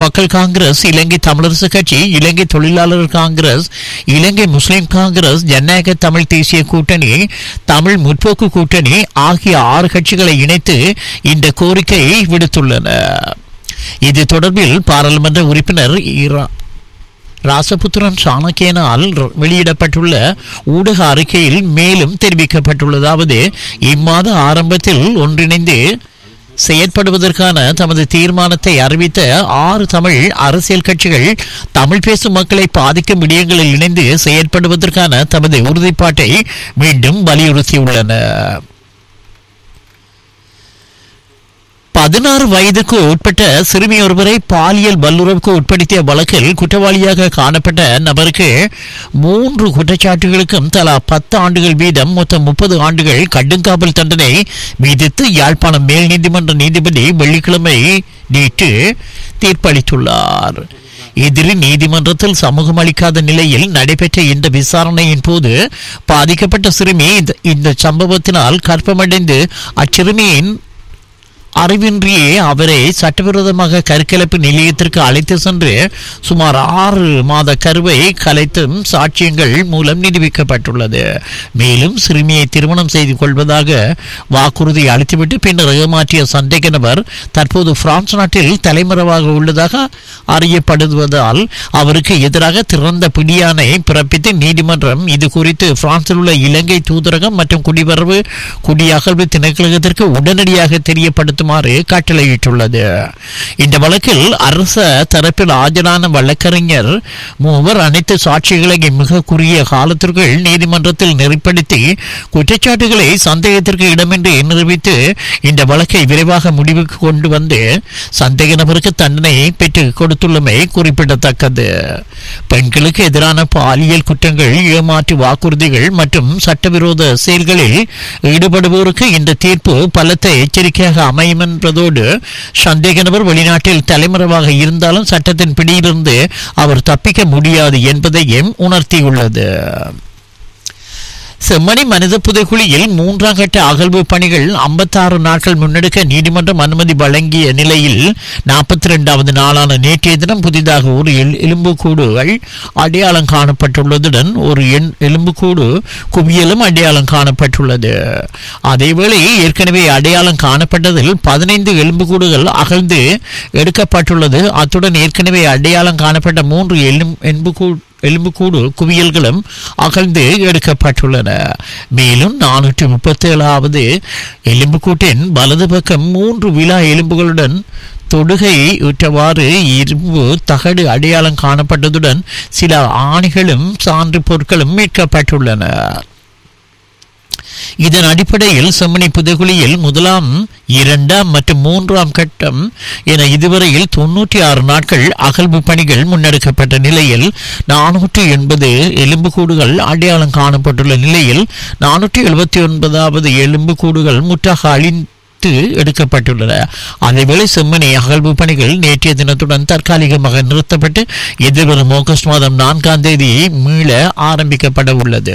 மக்கள் காங்கிரஸ் இலங்கை தமிழரசு கட்சி இலங்கை தொழிலாளர் காங்கிரஸ் இலங்கை முஸ்லிம் காங்கிரஸ் ஜனநாயக தமிழ் தேசிய கூட்டணி தமிழ் முற்போக்கு கூட்டணி ஆகிய ஆறு கட்சிகளை இணைத்து இந்த கோரிக்கையை விடுத்துள்ளன இது தொடர்பில் பாராளுமன்ற உறுப்பினர் இரா ராசபுத்திரன் சாணக்கியனால் வெளியிடப்பட்டுள்ள ஊடக அறிக்கையில் மேலும் தெரிவிக்கப்பட்டுள்ளதாவது இம்மாத ஆரம்பத்தில் ஒன்றிணைந்து செயற்படுவதற்கான தமது தீர்மானத்தை அறிவித்த ஆறு தமிழ் அரசியல் கட்சிகள் தமிழ் பேசும் மக்களை பாதிக்கும் விடயங்களில் இணைந்து செயற்படுவதற்கான தமது உறுதிப்பாட்டை மீண்டும் வலியுறுத்தியுள்ளன பதினாறு வயதுக்கு உட்பட்ட சிறுமி ஒருவரை பாலியல் வல்லுறவுக்கு உட்படுத்திய வழக்கில் குற்றவாளியாக காணப்பட்ட நபருக்கு மூன்று குற்றச்சாட்டுகளுக்கும் தலா பத்து ஆண்டுகள் வீதம் மொத்தம் முப்பது ஆண்டுகள் கடுங்காவல் தண்டனை விதித்து யாழ்ப்பாணம் மேல் நீதிமன்ற நீதிபதி வெள்ளிக்கிழமை நேற்று தீர்ப்பளித்துள்ளார் எதிரி நீதிமன்றத்தில் சமூகம் அளிக்காத நிலையில் நடைபெற்ற இந்த விசாரணையின் போது பாதிக்கப்பட்ட சிறுமி இந்த சம்பவத்தினால் கற்பமடைந்து அச்சிறுமியின் அறிவின்றியே அவரை சட்டவிரோதமாக கருக்கலைப்பு நிலையத்திற்கு அழைத்து சென்று சுமார் ஆறு மாத கருவை கலைத்தும் சாட்சியங்கள் மூலம் நிரூபிக்கப்பட்டுள்ளது மேலும் சிறுமியை திருமணம் செய்து கொள்வதாக வாக்குறுதி அளித்துவிட்டு பின்னர் ஏமாற்றிய சந்தேக நபர் தற்போது பிரான்ஸ் நாட்டில் தலைமறைவாக உள்ளதாக அறியப்படுவதால் அவருக்கு எதிராக திறந்த பிடியானை பிறப்பித்து நீதிமன்றம் இது குறித்து பிரான்சில் உள்ள இலங்கை தூதரகம் மற்றும் குடிவரவு குடியகழ்வு திணைக்களகத்திற்கு உடனடியாக தெரியப்படுத்த நடத்துமாறு கட்டளையிட்டுள்ளது இந்த வழக்கில் அரச தரப்பில் ஆஜரான வழக்கறிஞர் மூவர் அனைத்து சாட்சிகளையும் மிக குறுகிய காலத்திற்குள் நீதிமன்றத்தில் நெறிப்படுத்தி குற்றச்சாட்டுகளை சந்தேகத்திற்கு இடமின்றி நிரூபித்து இந்த வழக்கை விரைவாக முடிவுக்கு கொண்டு வந்து சந்தேக நபருக்கு தண்டனை பெற்றுக் கொடுத்துள்ளமை குறிப்பிடத்தக்கது பெண்களுக்கு எதிரான பாலியல் குற்றங்கள் ஏமாற்று வாக்குறுதிகள் மற்றும் சட்டவிரோத செயல்களில் ஈடுபடுவோருக்கு இந்த தீர்ப்பு பலத்த எச்சரிக்கையாக அமையும் என்பதோடு சந்தேக நபர் வெளிநாட்டில் தலைமறைவாக இருந்தாலும் சட்டத்தின் பிடியிலிருந்து அவர் தப்பிக்க முடியாது என்பதையும் உணர்த்தியுள்ளது செம்மணி மனித புதைக்குழியில் மூன்றாம் கட்ட அகழ்வு பணிகள் ஐம்பத்தாறு நாட்கள் முன்னெடுக்க நீதிமன்றம் அனுமதி வழங்கிய நிலையில் நாற்பத்தி இரண்டாவது நாளான நேற்றைய தினம் புதிதாக ஒரு எலும்புக்கூடுகள் அடையாளம் காணப்பட்டுள்ளதுடன் ஒரு எண் எலும்புக்கூடு குவியலும் அடையாளம் காணப்பட்டுள்ளது அதேவேளை ஏற்கனவே அடையாளம் காணப்பட்டதில் பதினைந்து எலும்புக்கூடுகள் அகழ்ந்து எடுக்கப்பட்டுள்ளது அத்துடன் ஏற்கனவே அடையாளம் காணப்பட்ட மூன்று எலும் எலும்புக்கூடு எலும்புக்கூடு குவியல்களும் அகழ்ந்து எடுக்கப்பட்டுள்ளன மேலும் நானூற்றி முப்பத்தி ஏழாவது எலும்புக்கூட்டின் வலது பக்கம் மூன்று விழா எலும்புகளுடன் தொடுகை உற்றவாறு இரும்பு தகடு அடையாளம் காணப்பட்டதுடன் சில ஆணிகளும் சான்று பொருட்களும் மீட்கப்பட்டுள்ளன இதன் அடிப்படையில் செம்மணி புதைகுழியில் முதலாம் இரண்டாம் மற்றும் மூன்றாம் கட்டம் என இதுவரையில் தொன்னூற்றி ஆறு நாட்கள் அகழ்வு பணிகள் முன்னெடுக்கப்பட்ட நிலையில் நானூற்றி எண்பது எலும்புக்கூடுகள் அடையாளம் காணப்பட்டுள்ள நிலையில் நானூற்றி எழுபத்தி ஒன்பதாவது எலும்புக்கூடுகள் முற்றாக அழிந்து எடுக்கப்பட்டுள்ளன அதேவேளை செம்மணி அகழ்வு பணிகள் நேற்றைய தினத்துடன் தற்காலிகமாக நிறுத்தப்பட்டு எதிர்வரும் ஆகஸ்ட் மாதம் நான்காம் தேதி மீள ஆரம்பிக்கப்பட உள்ளது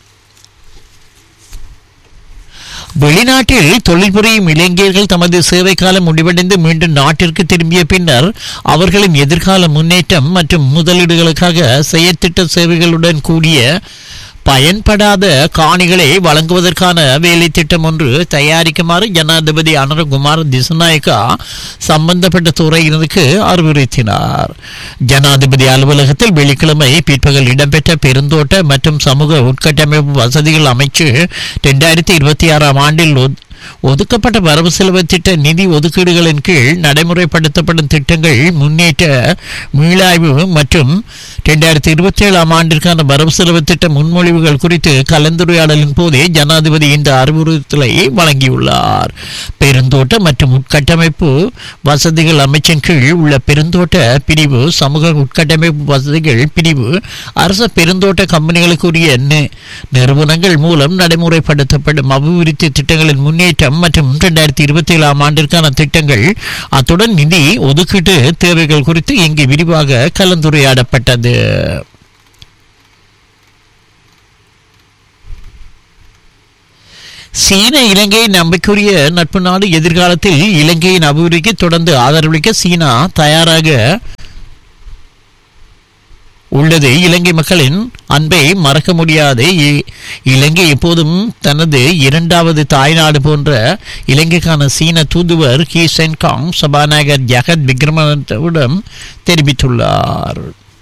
வெளிநாட்டில் தொழில் புரியும் இளைஞர்கள் தமது சேவை காலம் முடிவடைந்து மீண்டும் நாட்டிற்கு திரும்பிய பின்னர் அவர்களின் எதிர்கால முன்னேற்றம் மற்றும் முதலீடுகளுக்காக செயற்திட்ட சேவைகளுடன் கூடிய பயன்படாத காணிகளை வழங்குவதற்கான வேலை திட்டம் ஒன்று தயாரிக்குமாறு ஜனாதிபதி அனுரகுமார் திசநாயக்கா சம்பந்தப்பட்ட துறையினருக்கு அறிவுறுத்தினார் ஜனாதிபதி அலுவலகத்தில் வெள்ளிக்கிழமை பிற்பகல் இடம்பெற்ற பெருந்தோட்ட மற்றும் சமூக உட்கட்டமைப்பு வசதிகள் அமைச்சு இரண்டாயிரத்தி இருபத்தி ஆறாம் ஆண்டில் ஒதுக்கப்பட்ட வரவு செலவு திட்ட நிதி ஒதுக்கீடுகளின் கீழ் நடைமுறைப்படுத்தப்படும் திட்டங்கள் முன்னேற்ற மீளாய்வு மற்றும் இரண்டாயிரத்தி இருபத்தி ஏழாம் ஆண்டிற்கான வரவு செலவு திட்ட முன்மொழிவுகள் குறித்து கலந்துரையாடலின் போதே ஜனாதிபதி இந்த அறிவுறுத்தலை வழங்கியுள்ளார் பெருந்தோட்ட மற்றும் உட்கட்டமைப்பு வசதிகள் அமைச்சின் கீழ் உள்ள பெருந்தோட்ட பிரிவு சமூக உட்கட்டமைப்பு வசதிகள் பிரிவு அரச பெருந்தோட்ட கம்பெனிகளுக்குரிய நிறுவனங்கள் மூலம் நடைமுறைப்படுத்தப்படும் அபிவிருத்தி திட்டங்களின் முன்னேற்றம் மற்றும் இரண்டாயிரத்தி இருபத்தி ஏழாம் ஆண்டிற்கான திட்டங்கள் அத்துடன் நிதி ஒதுக்கீட்டு தேவைகள் குறித்து இங்கு விரிவாக கலந்துரையாடப்பட்டது சீன இலங்கை நம்பிக்கையுரிய நட்பு நாடு எதிர்காலத்தில் இலங்கையின் அபிவிருத்திக்கு தொடர்ந்து ஆதரவளிக்க சீனா தயாராக உள்ளது இலங்கை மக்களின் அன்பை மறக்க முடியாது இ- இலங்கை எப்போதும் தனது இரண்டாவது தாய்நாடு போன்ற இலங்கைக்கான சீன தூதுவர் கி சென்காங் சபாநாயகர் ஜெகத் விக்ரமனிடம் தெரிவித்துள்ளார்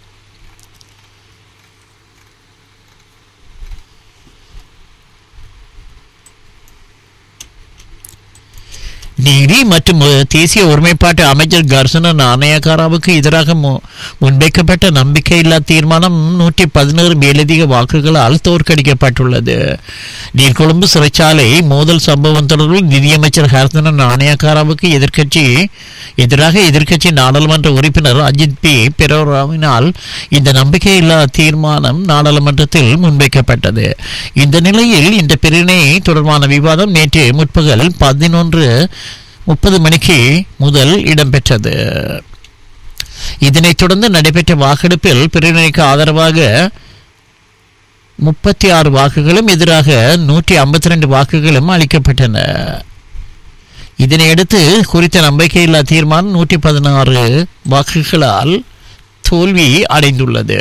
நீதி மற்றும் அஹ், தேசிய ஒருமைப்பாட்டு அமைச்சர் கர்சன நாணயக்காராவுக்கு எதிராக மு- முன்வைக்கப்பட்ட நம்பிக்கையில்லா தீர்மானம் நூற்றி பதினோரு மேலதிக வாக்குகளால் தோற்கடிக்கப்பட்டுள்ளது நீர்கொழும்பு சிறைச்சாலை மோதல் சம்பவம் தொடர்பில் நிதியமைச்சர் ஹர்சன நாணயக்காராவுக்கு எதிர்க்கட்சி எதிராக எதிர்க்கட்சி நாடாளுமன்ற உறுப்பினர் அஜித் பி பெரோராவினால் இந்த நம்பிக்கையில்லா தீர்மானம் நாடாளுமன்றத்தில் முன்வைக்கப்பட்டது இந்த நிலையில் இந்த பிரிவினை தொடர்பான விவாதம் நேற்று முற்பகல் பதினொன்று முப்பது மணிக்கு முதல் இடம்பெற்றது இதனைத் தொடர்ந்து நடைபெற்ற வாக்கெடுப்பில் பிரிவினைக்கு ஆதரவாக முப்பத்தி ஆறு வாக்குகளும் எதிராக நூற்றி ஐம்பத்தி ரெண்டு வாக்குகளும் அளிக்கப்பட்டன இதனையடுத்து குறித்த நம்பிக்கையில்லா தீர்மானம் நூற்றி பதினாறு வாக்குகளால் தோல்வி அடைந்துள்ளது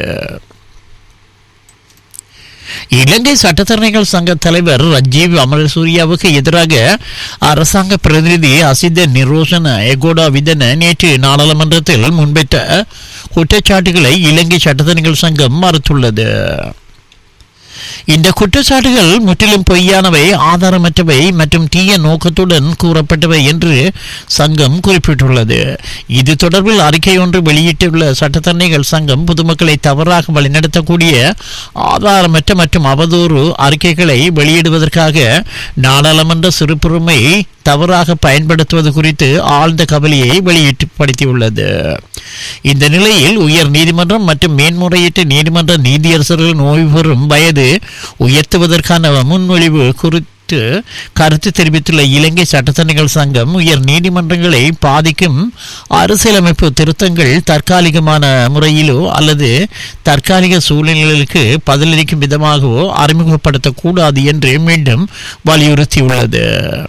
இலங்கை சட்டத்தரணிகள் சங்க தலைவர் ரஜீவ் அமரசூரியாவுக்கு எதிராக அரசாங்க பிரதிநிதி அசித நிரோஷன எகோடா விதன நேற்று நாடாளுமன்றத்தில் முன்வைத்த குற்றச்சாட்டுகளை இலங்கை சட்டத்தரணிகள் சங்கம் மறுத்துள்ளது இந்த குற்றச்சாட்டுகள் முற்றிலும் பொய்யானவை ஆதாரமற்றவை மற்றும் தீய நோக்கத்துடன் கூறப்பட்டவை என்று சங்கம் குறிப்பிட்டுள்ளது இது தொடர்பில் அறிக்கை ஒன்று வெளியிட்டுள்ள சட்டத்தரணிகள் சங்கம் பொதுமக்களை தவறாக வழிநடத்தக்கூடிய ஆதாரமற்ற மற்றும் அவதூறு அறிக்கைகளை வெளியிடுவதற்காக நாடாளுமன்ற சிறுபுரிமை தவறாக பயன்படுத்துவது குறித்து ஆழ்ந்த கவலையை வெளியிட்டுப்படுத்தியுள்ளது இந்த நிலையில் உயர் நீதிமன்றம் மற்றும் மேன்முறையீட்டு நீதிமன்ற நீதியரசர்களின் ஓய்வு பெறும் வயது உயர்த்துவதற்கான முன்மொழிவு குறித்து கருத்து தெரிவித்துள்ள இலங்கை சட்டத்தரணிகள் சங்கம் உயர் நீதிமன்றங்களை பாதிக்கும் அரசியலமைப்பு திருத்தங்கள் தற்காலிகமான முறையிலோ அல்லது தற்காலிக சூழ்நிலைகளுக்கு பதிலளிக்கும் விதமாகவோ அறிமுகப்படுத்தக்கூடாது என்று மீண்டும் வலியுறுத்தியுள்ளது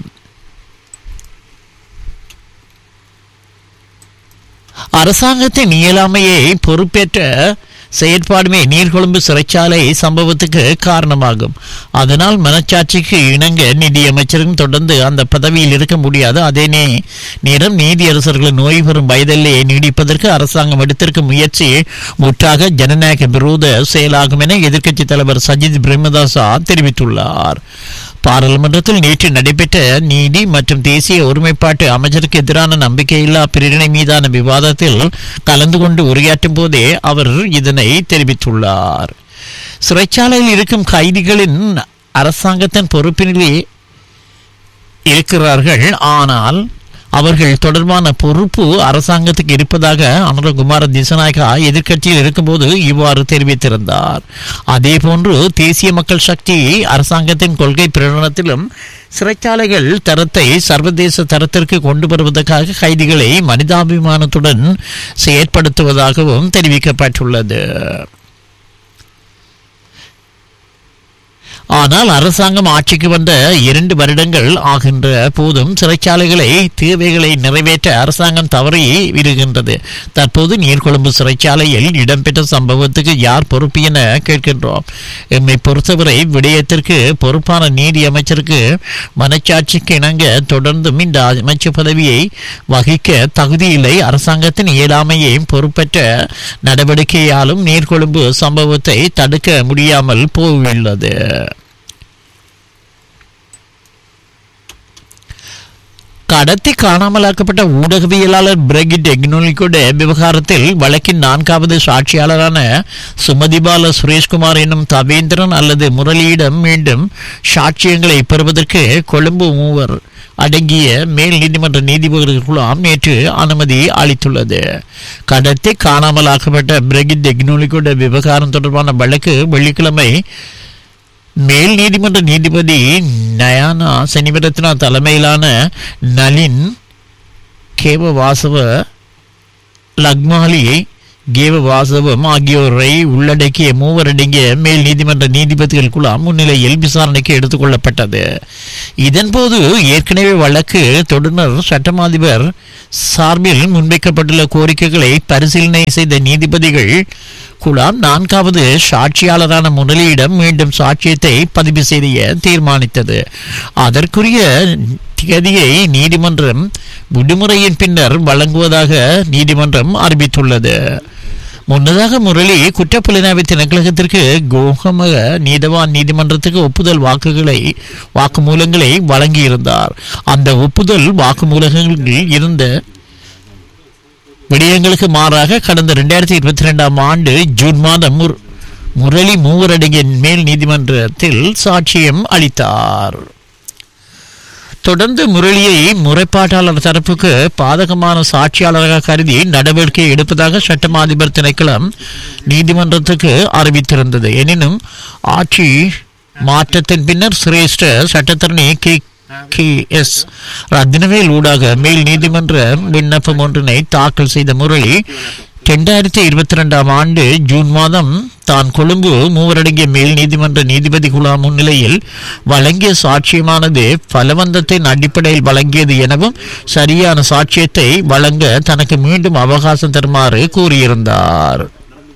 அரசாங்கத்தின் இயலாமையை பொறுப்பேற்ற செயற்பாடுமே நீர்கொழும்பு சிறைச்சாலை சம்பவத்துக்கு காரணமாகும் அதனால் மனச்சாட்சிக்கு இணங்க நிதியமைச்சரும் தொடர்ந்து அந்த பதவியில் இருக்க முடியாது அதே நே- நேரம் நீதியரசர்களின் ஓய்வு பெறும் வயதிலேயே நீடிப்பதற்கு அரசாங்கம் எடுத்திருக்கும் முயற்சி முற்றாக ஜனநாயக விரோத செயலாகும் என எதிர்க்கட்சித் தலைவர் சஜித் பிரேமதாசா தெரிவித்துள்ளார் பாராளுமன்றத்தில் நேற்று நடைபெற்ற நீதி மற்றும் தேசிய ஒருமைப்பாட்டு அமைச்சருக்கு எதிரான நம்பிக்கையில்லா பிரிவினை மீதான விவாதத்தில் கலந்து கொண்டு உரையாற்றும் போதே அவர் இதனை தெரிவித்துள்ளார் சிறைச்சாலையில் இருக்கும் கைதிகளின் அரசாங்கத்தின் பொறுப்பினிலே இருக்கிறார்கள் ஆனால் அவர்கள் தொடர்பான பொறுப்பு அரசாங்கத்துக்கு இருப்பதாக அனுரகுமார திசநாயகா எதிர்க்கட்சியில் இருக்கும்போது இவ்வாறு தெரிவித்திருந்தார் அதேபோன்று தேசிய மக்கள் சக்தி அரசாங்கத்தின் கொள்கை பிரகடனத்திலும் சிறைச்சாலைகள் தரத்தை சர்வதேச தரத்திற்கு கொண்டு வருவதற்காக கைதிகளை மனிதாபிமானத்துடன் செயற்படுத்துவதாகவும் தெரிவிக்கப்பட்டுள்ளது ஆனால் அரசாங்கம் ஆட்சிக்கு வந்த இரண்டு வருடங்கள் ஆகின்ற போதும் சிறைச்சாலைகளை தேவைகளை நிறைவேற்ற அரசாங்கம் தவறி விடுகின்றது தற்போது நீர்கொழும்பு சிறைச்சாலையில் இடம்பெற்ற சம்பவத்துக்கு யார் பொறுப்பு என கேட்கின்றோம் எம்மை பொறுத்தவரை விடயத்திற்கு பொறுப்பான நீதி அமைச்சருக்கு மனச்சாட்சிக்கு இணங்க தொடர்ந்தும் இந்த அமைச்சர் பதவியை வகிக்க தகுதியில்லை அரசாங்கத்தின் இயலாமையையும் பொறுப்பற்ற நடவடிக்கையாலும் நீர்கொழும்பு சம்பவத்தை தடுக்க முடியாமல் போயுள்ளது கடத்தி காணாமலாக்கப்பட்ட ஊடகவியலாளர் பிரெகிட் எக்னோலிக்கோட விவகாரத்தில் வழக்கின் நான்காவது சாட்சியாளரான சுமதிபால சுரேஷ்குமார் என்னும் தவேந்திரன் அல்லது முரளியிடம் மீண்டும் சாட்சியங்களை பெறுவதற்கு கொழும்பு மூவர் அடங்கிய மேல் நீதிமன்ற நீதிபதிகள் குழாம் நேற்று அனுமதி அளித்துள்ளது கடத்தி காணாமலாக்கப்பட்ட பிரெகிட் எக்னோலிக்கோட விவகாரம் தொடர்பான வழக்கு வெள்ளிக்கிழமை மேல் நீதிமன்ற நீதிபதி நயானா சனிவரத்னா தலைமையிலான நளின் கேவவாசவ லக்மாலி கேவ வாசவம் ஆகியோரை உள்ளடக்கிய மூவர் அடங்கிய மேல் நீதிமன்ற நீதிபதிகள் குழாம் முன்னிலையில் விசாரணைக்கு எடுத்துக் கொள்ளப்பட்டது இதன்போது ஏற்கனவே வழக்கு தொடுநர் சட்டமாதிபர் சார்பில் முன்வைக்கப்பட்டுள்ள கோரிக்கைகளை பரிசீலனை செய்த நீதிபதிகள் குலாம் நான்காவது சாட்சியாளரான முரளியிடம் மீண்டும் சாட்சியத்தை பதிவு செய்ய தீர்மானித்தது அதற்குரிய திகதியை நீதிமன்றம் விடுமுறையின் பின்னர் வழங்குவதாக நீதிமன்றம் அறிவித்துள்ளது முன்னதாக முரளி குற்றப்புலனாய்வு திணைக்களகத்திற்கு கோகமக நீதவான் நீதிமன்றத்துக்கு ஒப்புதல் வாக்குகளை வாக்குமூலங்களை வழங்கியிருந்தார் அந்த ஒப்புதல் வாக்குமூலங்களில் இருந்த விடயங்களுக்கு மாறாக கடந்த இரண்டாயிரத்தி இருபத்தி ரெண்டாம் ஆண்டு ஜூன் மாதம் முர்- முரளி மூவரடங்கிய மேல் நீதிமன்றத்தில் சாட்சியம் அளித்தார் தொடர்ந்து முரளியை முறைப்பாட்டாளர் தரப்புக்கு பாதகமான சாட்சியாளராக கருதி நடவடிக்கை எடுப்பதாக சட்டமா அதிபர் திணைக்களம் நீதிமன்றத்துக்கு அறிவித்திருந்தது எனினும் ஆட்சி மாற்றத்தின் பின்னர் சிரேஷ்ட சட்டத்தரணி கே கே எஸ் ரத்னவேல் ஊடாக மேல் நீதிமன்ற விண்ணப்பம் ஒன்றினை தாக்கல் செய்த முரளி இரண்டாயிரத்தி இருபத்தி ரெண்டாம் ஆண்டு ஜூன் மாதம் தான் கொழும்பு மூவரடங்கிய மேல் நீதிமன்ற நீதிபதி குழா முன்னிலையில் வழங்கிய சாட்சியமானது பலவந்தத்தின் அடிப்படையில் வழங்கியது எனவும் சரியான சாட்சியத்தை வழங்க தனக்கு மீண்டும் அவகாசம் தருமாறு கூறியிருந்தார்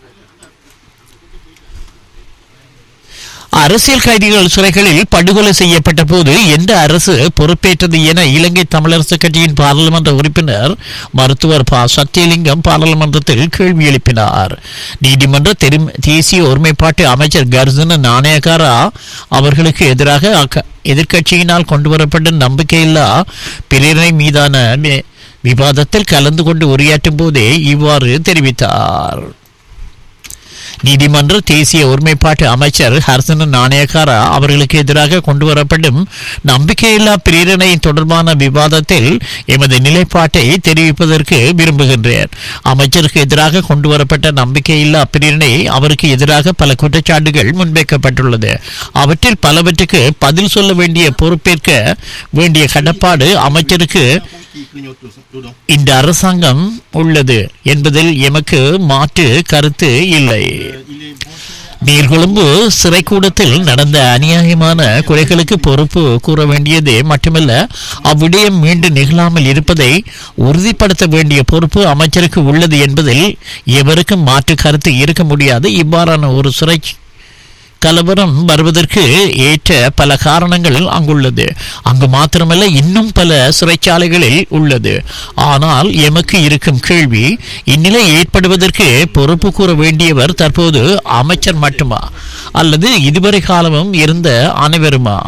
அரசியல் கைதிகள் சிறைகளில் படுகொலை செய்யப்பட்ட போது எந்த அரசு பொறுப்பேற்றது என இலங்கை தமிழரசு கட்சியின் பாராளுமன்ற உறுப்பினர் மருத்துவர் ப சத்தியலிங்கம் பாராளுமன்றத்தில் கேள்வி எழுப்பினார் நீதிமன்ற தெரும் தேசிய ஒருமைப்பாட்டு அமைச்சர் கர்ஜன நாணயக்காரா அவர்களுக்கு எதிராக அக்க- எதிர்க்கட்சியினால் கொண்டுவரப்பட்ட நம்பிக்கையில்லா பிரேரணை மீதான வி- விவாதத்தில் கலந்து கொண்டு உரையாற்றும் போதே இவ்வாறு தெரிவித்தார் நீதிமன்ற தேசிய ஒருமைப்பாட்டு அமைச்சர் ஹர்சன நாணயக்காரா அவர்களுக்கு எதிராக கொண்டுவரப்படும் நம்பிக்கையில்லா பிரேரணை தொடர்பான விவாதத்தில் எமது நிலைப்பாட்டை தெரிவிப்பதற்கு விரும்புகின்றேன் அமைச்சருக்கு எதிராக கொண்டுவரப்பட்ட நம்பிக்கையில்லா பிரேரணை அவருக்கு எதிராக பல குற்றச்சாட்டுகள் முன்வைக்கப்பட்டுள்ளது அவற்றில் பலவற்றுக்கு பதில் சொல்ல வேண்டிய பொறுப்பேற்க வேண்டிய கடப்பாடு அமைச்சருக்கு இந்த அரசாங்கம் உள்ளது என்பதில் எமக்கு மாற்று கருத்து இல்லை நீர்கொழும்பு சிறைக்கூடத்தில் நடந்த அநியாயமான கொலைகளுக்கு பொறுப்பு கூற வேண்டியது மட்டுமல்ல அவ்விடயம் மீண்டும் நிகழாமல் இருப்பதை உறுதிப்படுத்த வேண்டிய பொறுப்பு அமைச்சருக்கு உள்ளது என்பதில் எவருக்கும் மாற்று கருத்து இருக்க முடியாது இவ்வாறான ஒரு சிறை கலவரம் வருவதற்கு ஏற்ற பல காரணங்கள் அங்குள்ளது அங்கு மாத்திரமல்ல இன்னும் பல சிறைச்சாலைகளில் உள்ளது ஆனால் எமக்கு இருக்கும் கேள்வி இந்நிலை ஏற்படுவதற்கு பொறுப்பு கூற வேண்டியவர் தற்போது அமைச்சர் மட்டுமா அல்லது இதுவரை காலமும் இருந்த அனைவருமா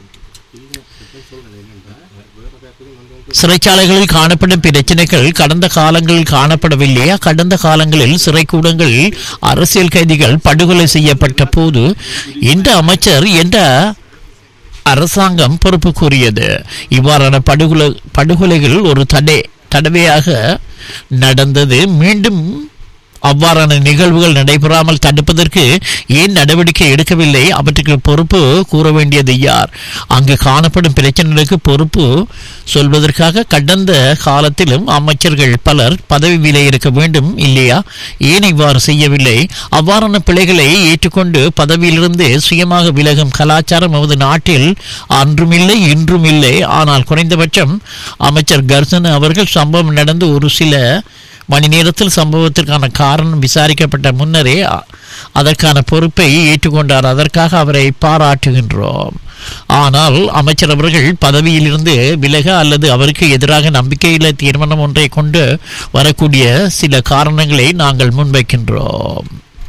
சிறைச்சாலைகளில் காணப்படும் பிரச்சனைகள் கடந்த காலங்களில் காணப்படவில்லையா கடந்த காலங்களில் சிறைக்கூடங்களில் அரசியல் கைதிகள் படுகொலை செய்யப்பட்ட போது எந்த அமைச்சர் எந்த அரசாங்கம் பொறுப்பு கூறியது இவ்வாறான படுகொலை படுகொலைகள் ஒரு தடை தடவையாக நடந்தது மீண்டும் அவ்வாறான நிகழ்வுகள் நடைபெறாமல் தடுப்பதற்கு ஏன் நடவடிக்கை எடுக்கவில்லை அவற்றுக்கு பொறுப்பு கூற வேண்டியது யார் அங்கு காணப்படும் பிரச்சனைகளுக்கு பொறுப்பு சொல்வதற்காக கடந்த காலத்திலும் அமைச்சர்கள் பலர் பதவி விலை இருக்க வேண்டும் இல்லையா ஏன் இவ்வாறு செய்யவில்லை அவ்வாறான பிழைகளை ஏற்றுக்கொண்டு பதவியிலிருந்து சுயமாக விலகும் கலாச்சாரம் நமது நாட்டில் அன்றுமில்லை இன்றும் இல்லை ஆனால் குறைந்தபட்சம் அமைச்சர் கர்சன் அவர்கள் சம்பவம் நடந்து ஒரு சில மணி நேரத்தில் சம்பவத்திற்கான காரணம் விசாரிக்கப்பட்ட முன்னரே அ- அதற்கான பொறுப்பை ஏற்றுக்கொண்டார் அதற்காக அவரை பாராட்டுகின்றோம் ஆனால் அமைச்சர் அவர்கள் பதவியிலிருந்து விலக அல்லது அவருக்கு எதிராக நம்பிக்கையில்லா தீர்மானம் ஒன்றை கொண்டு வரக்கூடிய சில காரணங்களை நாங்கள் முன்வைக்கின்றோம்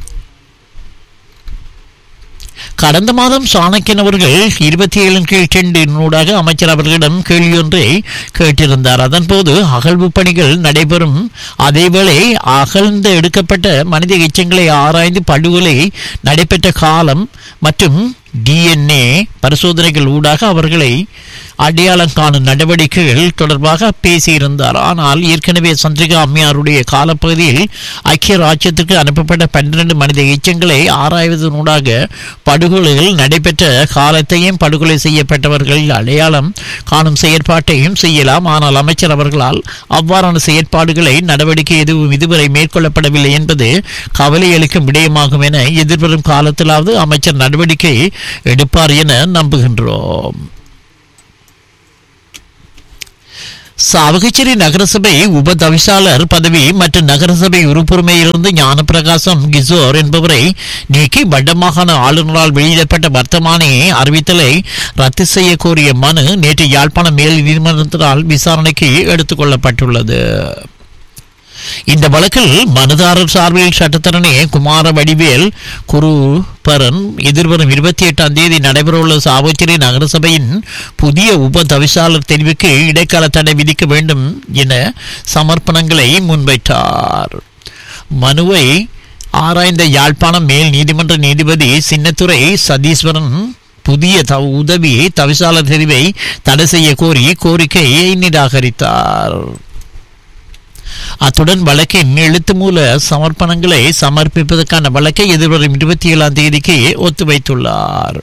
கடந்த மாதம் சாணக்கியன் அவர்கள் இருபத்தி ஏழின் கீழ் டெண்டு நூடாக அமைச்சர் அவர்களிடம் கேள்வியொன்றை கேட்டிருந்தார் அதன்போது அகழ்வு பணிகள் நடைபெறும் அதேவேளை அகழ்ந்து எடுக்கப்பட்ட மனித எச்சங்களை ஆராய்ந்து படுகொலை நடைபெற்ற காலம் மற்றும் டிஎன்ஏ பரிசோதனைகள் ஊடாக அவர்களை அடையாளம் காணும் நடவடிக்கைகள் தொடர்பாக பேசியிருந்தார் ஆனால் ஏற்கனவே சந்திரிகா அம்மையாருடைய காலப்பகுதியில் ஐக்கிய ராஜ்யத்திற்கு அனுப்பப்பட்ட பன்னிரண்டு மனித எச்சங்களை ஆராய்வதனூடாக படுகொலைகள் நடைபெற்ற காலத்தையும் படுகொலை செய்யப்பட்டவர்கள் அடையாளம் காணும் செயற்பாட்டையும் செய்யலாம் ஆனால் அமைச்சர் அவர்களால் அவ்வாறான செயற்பாடுகளை நடவடிக்கை எதுவும் இதுவரை மேற்கொள்ளப்படவில்லை என்பது கவலையளிக்கும் விடயமாகும் என எதிர்வரும் காலத்திலாவது அமைச்சர் நடவடிக்கை எடுப்பார் என நம்புகின்றோம் சாவகச்சேரி நகரசபை உப தவிசாளர் பதவி மற்றும் நகரசபை உறுப்புரிமையிலிருந்து ஞானப்பிரகாசம் கிஷோர் என்பவரை நீக்கி வடமாகாண ஆளுநரால் வெளியிடப்பட்ட வர்த்தமானி அறிவித்தலை ரத்து செய்ய கோரிய மனு நேற்று யாழ்ப்பாணம் மேல் நீதிமன்றத்தினால் விசாரணைக்கு எடுத்துக் கொள்ளப்பட்டுள்ளது இந்த வழக்கில் மனுதாரர் சார்பில் சட்டத்தரணி குமார வடிவேல் குருபரன் எதிர்வரும் இருபத்தி எட்டாம் தேதி நடைபெறவுள்ள சாவச்சேரி நகரசபையின் புதிய உப தவிசாளர் தெரிவுக்கு இடைக்கால தடை விதிக்க வேண்டும் என சமர்ப்பணங்களை முன்வைத்தார் மனுவை ஆராய்ந்த யாழ்ப்பாணம் மேல் நீதிமன்ற நீதிபதி சின்னத்துறை சதீஸ்வரன் புதிய தவ உதவி தவிசாளர் தெரிவை தடை செய்ய கோரி கோரிக்கையை நிராகரித்தார் அத்துடன் வழக்கின் எழுத்து மூல சமர்ப்பணங்களை சமர்ப்பிப்பதற்கான வழக்கை எதிர்வரும் இருபத்தி ஏழாம் தேதிக்கு ஒத்திவைத்துள்ளார்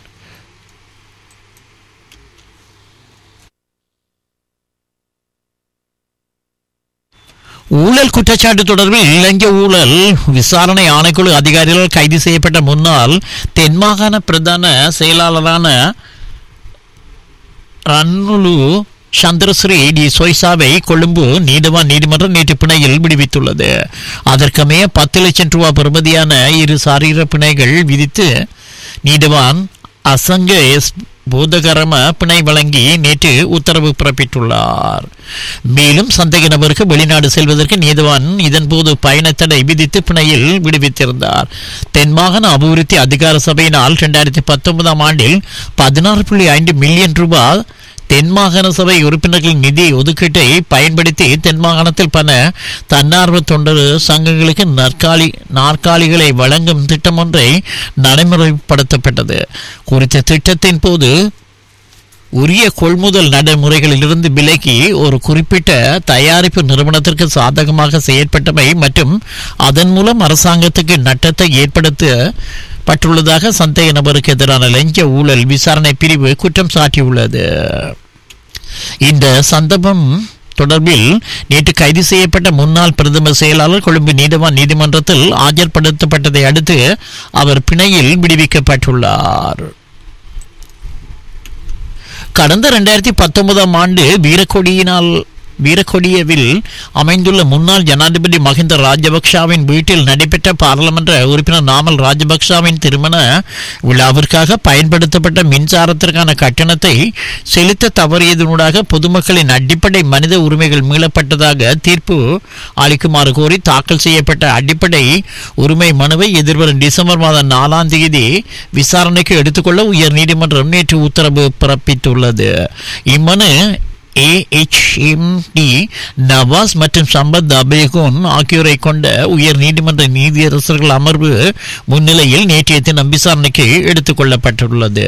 ஊழல் குற்றச்சாட்டு தொடர்பில் இலங்கை ஊழல் விசாரணை ஆணைக்குழு அதிகாரிகள் கைது செய்யப்பட்ட முன்னாள் தென்மாகாண பிரதான செயலாளரான ரன்னுலு சந்திரஸ்ரீ டி சொய்சாவை கொழும்பு நீதவான் நீதிமன்றம் நேற்று பிணையில் விடுவித்துள்ளது அதற்கமைய பத்து லட்சம் ரூபாய் பெறுமதியான இரு சாரீர பிணைகள் விதித்து நீதவான் அசங்க எஸ் பூதகரம பிணை வழங்கி நேற்று உத்தரவு பிறப்பித்துள்ளார் மேலும் சந்தேக நபருக்கு வெளிநாடு செல்வதற்கு நீதவான் இதன்போது பயணத்தடை விதித்து பிணையில் விடுவித்திருந்தார் தென்மாகாண அபிவிருத்தி அதிகார சபையினால் இரண்டாயிரத்தி பத்தொன்பதாம் ஆண்டில் பதினாறு புள்ளி ஐந்து மில்லியன் ரூபாய் தென்மாகாண சபை உறுப்பினர்களின் நிதி ஒதுக்கீட்டை பயன்படுத்தி தென்மாகாணத்தில் பல தன்னார்வ தொண்டர் சங்கங்களுக்கு நாற்காலி நாற்காலிகளை வழங்கும் திட்டம் ஒன்றை நடைமுறைப்படுத்தப்பட்டது குறித்த திட்டத்தின் போது உரிய கொள்முதல் நடைமுறைகளிலிருந்து விலகி ஒரு குறிப்பிட்ட தயாரிப்பு நிறுவனத்திற்கு சாதகமாக செயற்பட்டமை மற்றும் அதன் மூலம் அரசாங்கத்துக்கு நட்டத்தை ஏற்படுத்த பட்டுள்ளதாக சந்தேக நபருக்கு எதிரான லஞ்ச ஊழல் விசாரணை பிரிவு குற்றம் சாட்டியுள்ளது இந்த சந்தர்ப்பம் தொடர்பில் நேற்று கைது செய்யப்பட்ட முன்னாள் பிரதமர் செயலாளர் கொழும்பு நீதவான் நீதிமன்றத்தில் ஆஜர்படுத்தப்பட்டதை அடுத்து அவர் பிணையில் விடுவிக்கப்பட்டுள்ளார் கடந்த இரண்டாயிரத்தி பத்தொன்பதாம் ஆண்டு வீரக்கொடியினால் வீரக்கொடியவில் அமைந்துள்ள முன்னாள் ஜனாதிபதி மஹிந்த ராஜபக்ஷவின் வீட்டில் நடைபெற்ற பாராளுமன்ற உறுப்பினர் நாமல் ராஜபக்ஷவின் திருமண விழாவிற்காக பயன்படுத்தப்பட்ட மின்சாரத்திற்கான கட்டணத்தை செலுத்த தவறியதனூடாக பொதுமக்களின் அடிப்படை மனித உரிமைகள் மீளப்பட்டதாக தீர்ப்பு அளிக்குமாறு கோரி தாக்கல் செய்யப்பட்ட அடிப்படை உரிமை மனுவை எதிர்வரும் டிசம்பர் மாதம் நாலாம் தேதி விசாரணைக்கு எடுத்துக்கொள்ள உயர் நீதிமன்றம் நேற்று உத்தரவு பிறப்பித்துள்ளது இம்மனு ஏஎச்எம்டி நவாஸ் மற்றும் சம்பத் அபேகோன் ஆகியோரை கொண்ட உயர் நீதிமன்ற நீதியரசர்கள் அமர்வு முன்னிலையில் நேற்றைய தினம் விசாரணைக்கு எடுத்துக் கொள்ளப்பட்டுள்ளது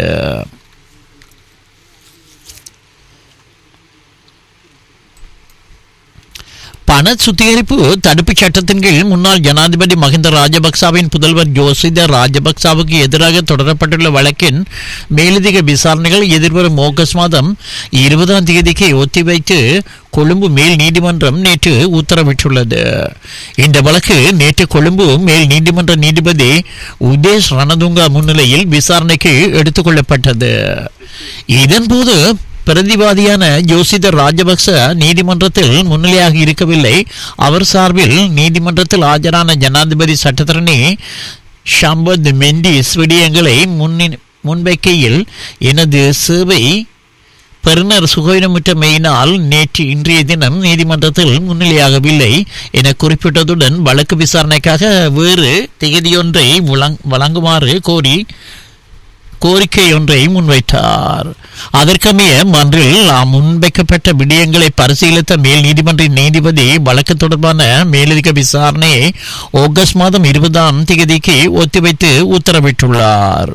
பண சுத்திகரிப்பு தடுப்புச் சட்டத்தின் கீழ் முன்னாள் ஜனாதிபதி மஹிந்த ராஜபக்சாவின் புதல்வர் ஜோசித ராஜபக்சாவுக்கு எதிராக தொடரப்பட்டுள்ள வழக்கின் மேலதிக விசாரணைகள் எதிர்வரும் ஆகஸ்ட் மாதம் இருபதாம் தேதிக்கு ஒத்திவைத்து கொழும்பு மேல் நீதிமன்றம் நேற்று உத்தரவிட்டுள்ளது இந்த வழக்கு நேற்று கொழும்பு மேல் நீதிமன்ற நீதிபதி உதேஷ் ரணதுங்கா முன்னிலையில் விசாரணைக்கு எடுத்துக்கொள்ளப்பட்டது இதன்போது பிரதிவாதியான ஜோசிதர் ராஜபக்ச நீதிமன்றத்தில் முன்னிலையாக இருக்கவில்லை அவர் சார்பில் நீதிமன்றத்தில் ஆஜரான ஜனாதிபதி சட்டத்தரணி ஷம்பத் மெண்டிஸ் விடயங்களை முன்னின் முன்வைக்கையில் எனது சேவை பெருநர் சுகவீனமுற்றமையினால் நேற்று இன்றைய தினம் நீதிமன்றத்தில் முன்னிலையாகவில்லை என குறிப்பிட்டதுடன் வழக்கு விசாரணைக்காக வேறு திகதியொன்றை வழங்குமாறு கோரி கோரிக்கை ஒன்றை முன்வைத்தார் அதற்கமைய மன்றில் முன்வைக்கப்பட்ட விடயங்களை பரிசீலித்த மேல் நீதிமன்ற நீதிபதி வழக்கு தொடர்பான மேலதிக விசாரணையை ஆகஸ்ட் மாதம் இருபதாம் தேதிக்கு ஒத்திவைத்து உத்தரவிட்டுள்ளார்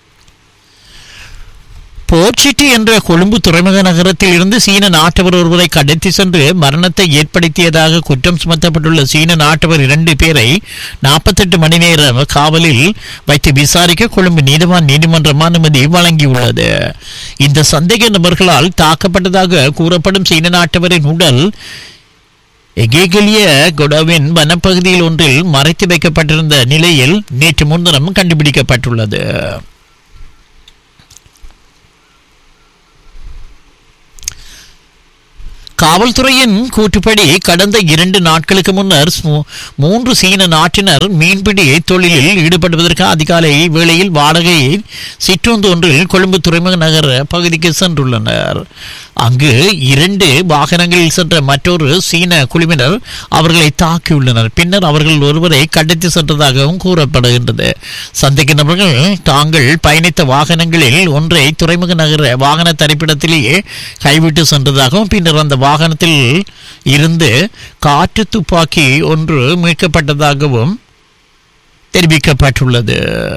போர்ச்சிட்டி என்ற கொழும்பு துறைமுக நகரத்தில் இருந்து சீன நாட்டவர் ஒருவரை கடத்தி சென்று மரணத்தை ஏற்படுத்தியதாக குற்றம் சுமத்தப்பட்டுள்ள சீன நாட்டவர் இரண்டு பேரை நாற்பத்தெட்டு மணி நேரம் காவலில் வைத்து விசாரிக்க கொழும்பு நீதிவான் நீதிமன்றம் அனுமதி வழங்கியுள்ளது இந்த சந்தேக நபர்களால் தாக்கப்பட்டதாக கூறப்படும் சீன நாட்டவரின் உடல் எகேகலிய கொடவின் வனப்பகுதியில் ஒன்றில் மறைத்து வைக்கப்பட்டிருந்த நிலையில் நேற்று முன்தினம் கண்டுபிடிக்கப்பட்டுள்ளது காவல்துறையின் கூற்றுப்படி கடந்த இரண்டு நாட்களுக்கு முன்னர் மூ- மூன்று சீன நாட்டினர் மீன்பிடி தொழிலில் ஈடுபடுவதற்கு அதிகாலை வேளையில் வாடகை சிற்றுந்து ஒன்றில் கொழும்பு துறைமுக நகர பகுதிக்கு சென்றுள்ளனர் அங்கு இரண்டு வாகனங்களில் சென்ற மற்றொரு சீன குழுவினர் அவர்களை தாக்கியுள்ளனர் பின்னர் அவர்கள் ஒருவரை கடத்தி சென்றதாகவும் கூறப்படுகின்றது சந்தேக நபர்கள் தாங்கள் பயணித்த வாகனங்களில் ஒன்றை துறைமுக நகர வாகன தரிப்பிடத்திலேயே கைவிட்டு சென்றதாகவும் பின்னர் அந்த வாகனத்தில் இருந்து காற்று துப்பாக்கி ஒன்று மீட்கப்பட்டதாகவும் தெரிவிக்கப்பட்டுள்ளது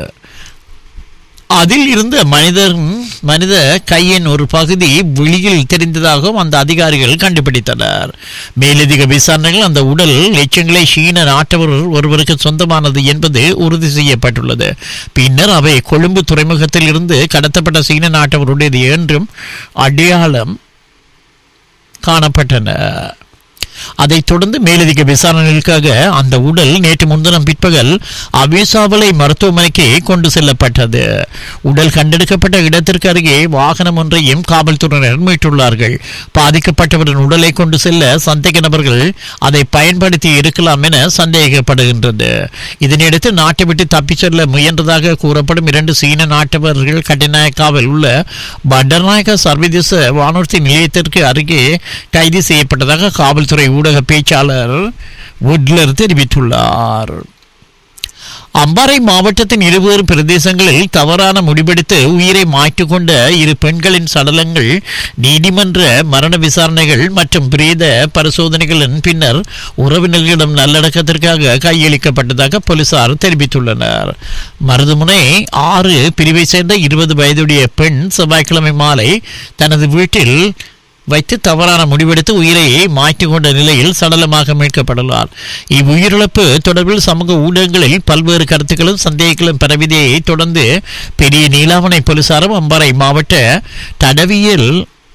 அதில் இருந்த மனிதன் மனித கையின் ஒரு பகுதி வெளியில் தெரிந்ததாகவும் அந்த அதிகாரிகள் கண்டுபிடித்தனர் மேலதிக விசாரணைகள் அந்த உடல் எச்சங்களை சீன நாட்டவர் ஒருவருக்கு சொந்தமானது என்பது உறுதி செய்யப்பட்டுள்ளது பின்னர் அவை கொழும்பு துறைமுகத்தில் இருந்து கடத்தப்பட்ட சீன நாட்டவருடையது என்றும் அடையாளம் காணப்பட்டன அதைத் தொடர்ந்து மேலதிக விசாரணைகளுக்காக அந்த உடல் நேற்று முன்தினம் பிற்பகல் அவேசாவலை மருத்துவமனைக்கு கொண்டு செல்லப்பட்டது உடல் கண்டெடுக்கப்பட்ட இடத்திற்கு அருகே வாகனம் ஒன்றையும் காவல்துறையினர் மீட்டுள்ளார்கள் பாதிக்கப்பட்டவரின் உடலை கொண்டு செல்ல சந்தேக நபர்கள் அதை பயன்படுத்தி இருக்கலாம் என சந்தேகப்படுகின்றது இதனையடுத்து நாட்டை விட்டு தப்பிச் செல்ல முயன்றதாக கூறப்படும் இரண்டு சீன நாட்டவர்கள் கட்டிநாயக்காவில் உள்ள பண்டர்நாயக சர்வதேச வானூர்தி நிலையத்திற்கு அருகே கைது செய்யப்பட்டதாக காவல்துறை ஊடக பேச்சாளர் வுட்லர் தெரிவித்துள்ளார் அம்பாறை மாவட்டத்தின் இருவேறு பிரதேசங்களில் தவறான முடிவெடுத்து உயிரை மாய்த்து கொண்ட இரு பெண்களின் சடலங்கள் நீதிமன்ற மரண விசாரணைகள் மற்றும் பிரேத பரிசோதனைகளின் பின்னர் உறவினர்களிடம் நல்லடக்கத்திற்காக கையளிக்கப்பட்டதாக போலீசார் தெரிவித்துள்ளனர் மருதுமுனை ஆறு பிரிவை சேர்ந்த இருபது வயதுடைய பெண் செவ்வாய்க்கிழமை மாலை தனது வீட்டில் வைத்து தவறான முடிவெடுத்து உயிரை மாற்றிக் கொண்ட நிலையில் சடலமாக மீட்கப்படலார் இவ்வுயிரிழப்பு தொடர்பில் சமூக ஊடகங்களில் பல்வேறு கருத்துக்களும் சந்தேகங்களும் பரவியதை தொடர்ந்து பெரிய நீலாவணை போலீசாரும் அம்பாறை மாவட்ட தடவியல்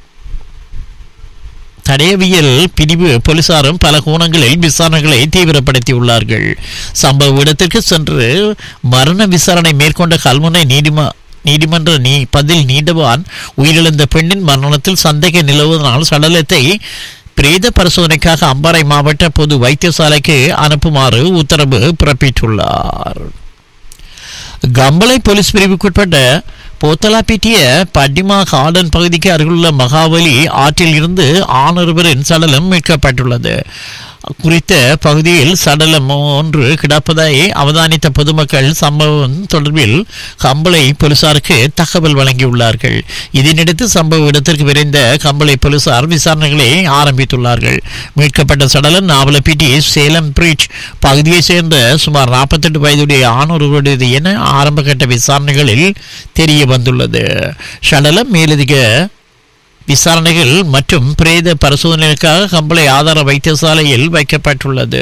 தடயவியல் பிரிவு போலீசாரும் பல கோணங்களில் விசாரணைகளை தீவிரப்படுத்தியுள்ளார்கள் சம்பவ இடத்திற்கு சென்று மரண விசாரணை மேற்கொண்ட கல்முனை நீதிம நீதிமன்ற நீ பதில் நீண்டவான் உயிரிழந்த பெண்ணின் மரணத்தில் சந்தேக நிலவுவதனால் சடலத்தை பிரேத பரிசோதனைக்காக அம்பாறை மாவட்ட பொது வைத்தியசாலைக்கு அனுப்புமாறு உத்தரவு பிறப்பித்துள்ளார் கம்பளை போலீஸ் பிரிவுக்குட்பட்ட போத்தலாப்பிட்டிய பட்டிமா கார்டன் பகுதிக்கு அருகிலுள்ள மகாபலி ஆற்றில் இருந்து ஆணொருவரின் சடலம் மீட்கப்பட்டுள்ளது குறித்த பகுதியில் சடலம் ஒன்று கிடப்பதை அவதானித்த பொதுமக்கள் சம்பவம் தொடர்பில் கம்பளை போலீசாருக்கு தகவல் வழங்கியுள்ளார்கள் இதனையடுத்து சம்பவ இடத்திற்கு விரைந்த கம்பளை போலீசார் விசாரணைகளை ஆரம்பித்துள்ளார்கள் மீட்கப்பட்ட சடலம் நாவலப்பிட்டி சேலம் பிரிட்ஜ் பகுதியைச் சேர்ந்த சுமார் நாற்பத்தெட்டு வயதுடைய ஆணொருவருடையது என ஆரம்பகட்ட விசாரணைகளில் தெரிய வந்துள்ளது சடலம் மேலதிக விசாரணைகள் மற்றும் பிரேத பரிசோதனைகளுக்காக கம்பளை ஆதார வைத்தியசாலையில் வைக்கப்பட்டுள்ளது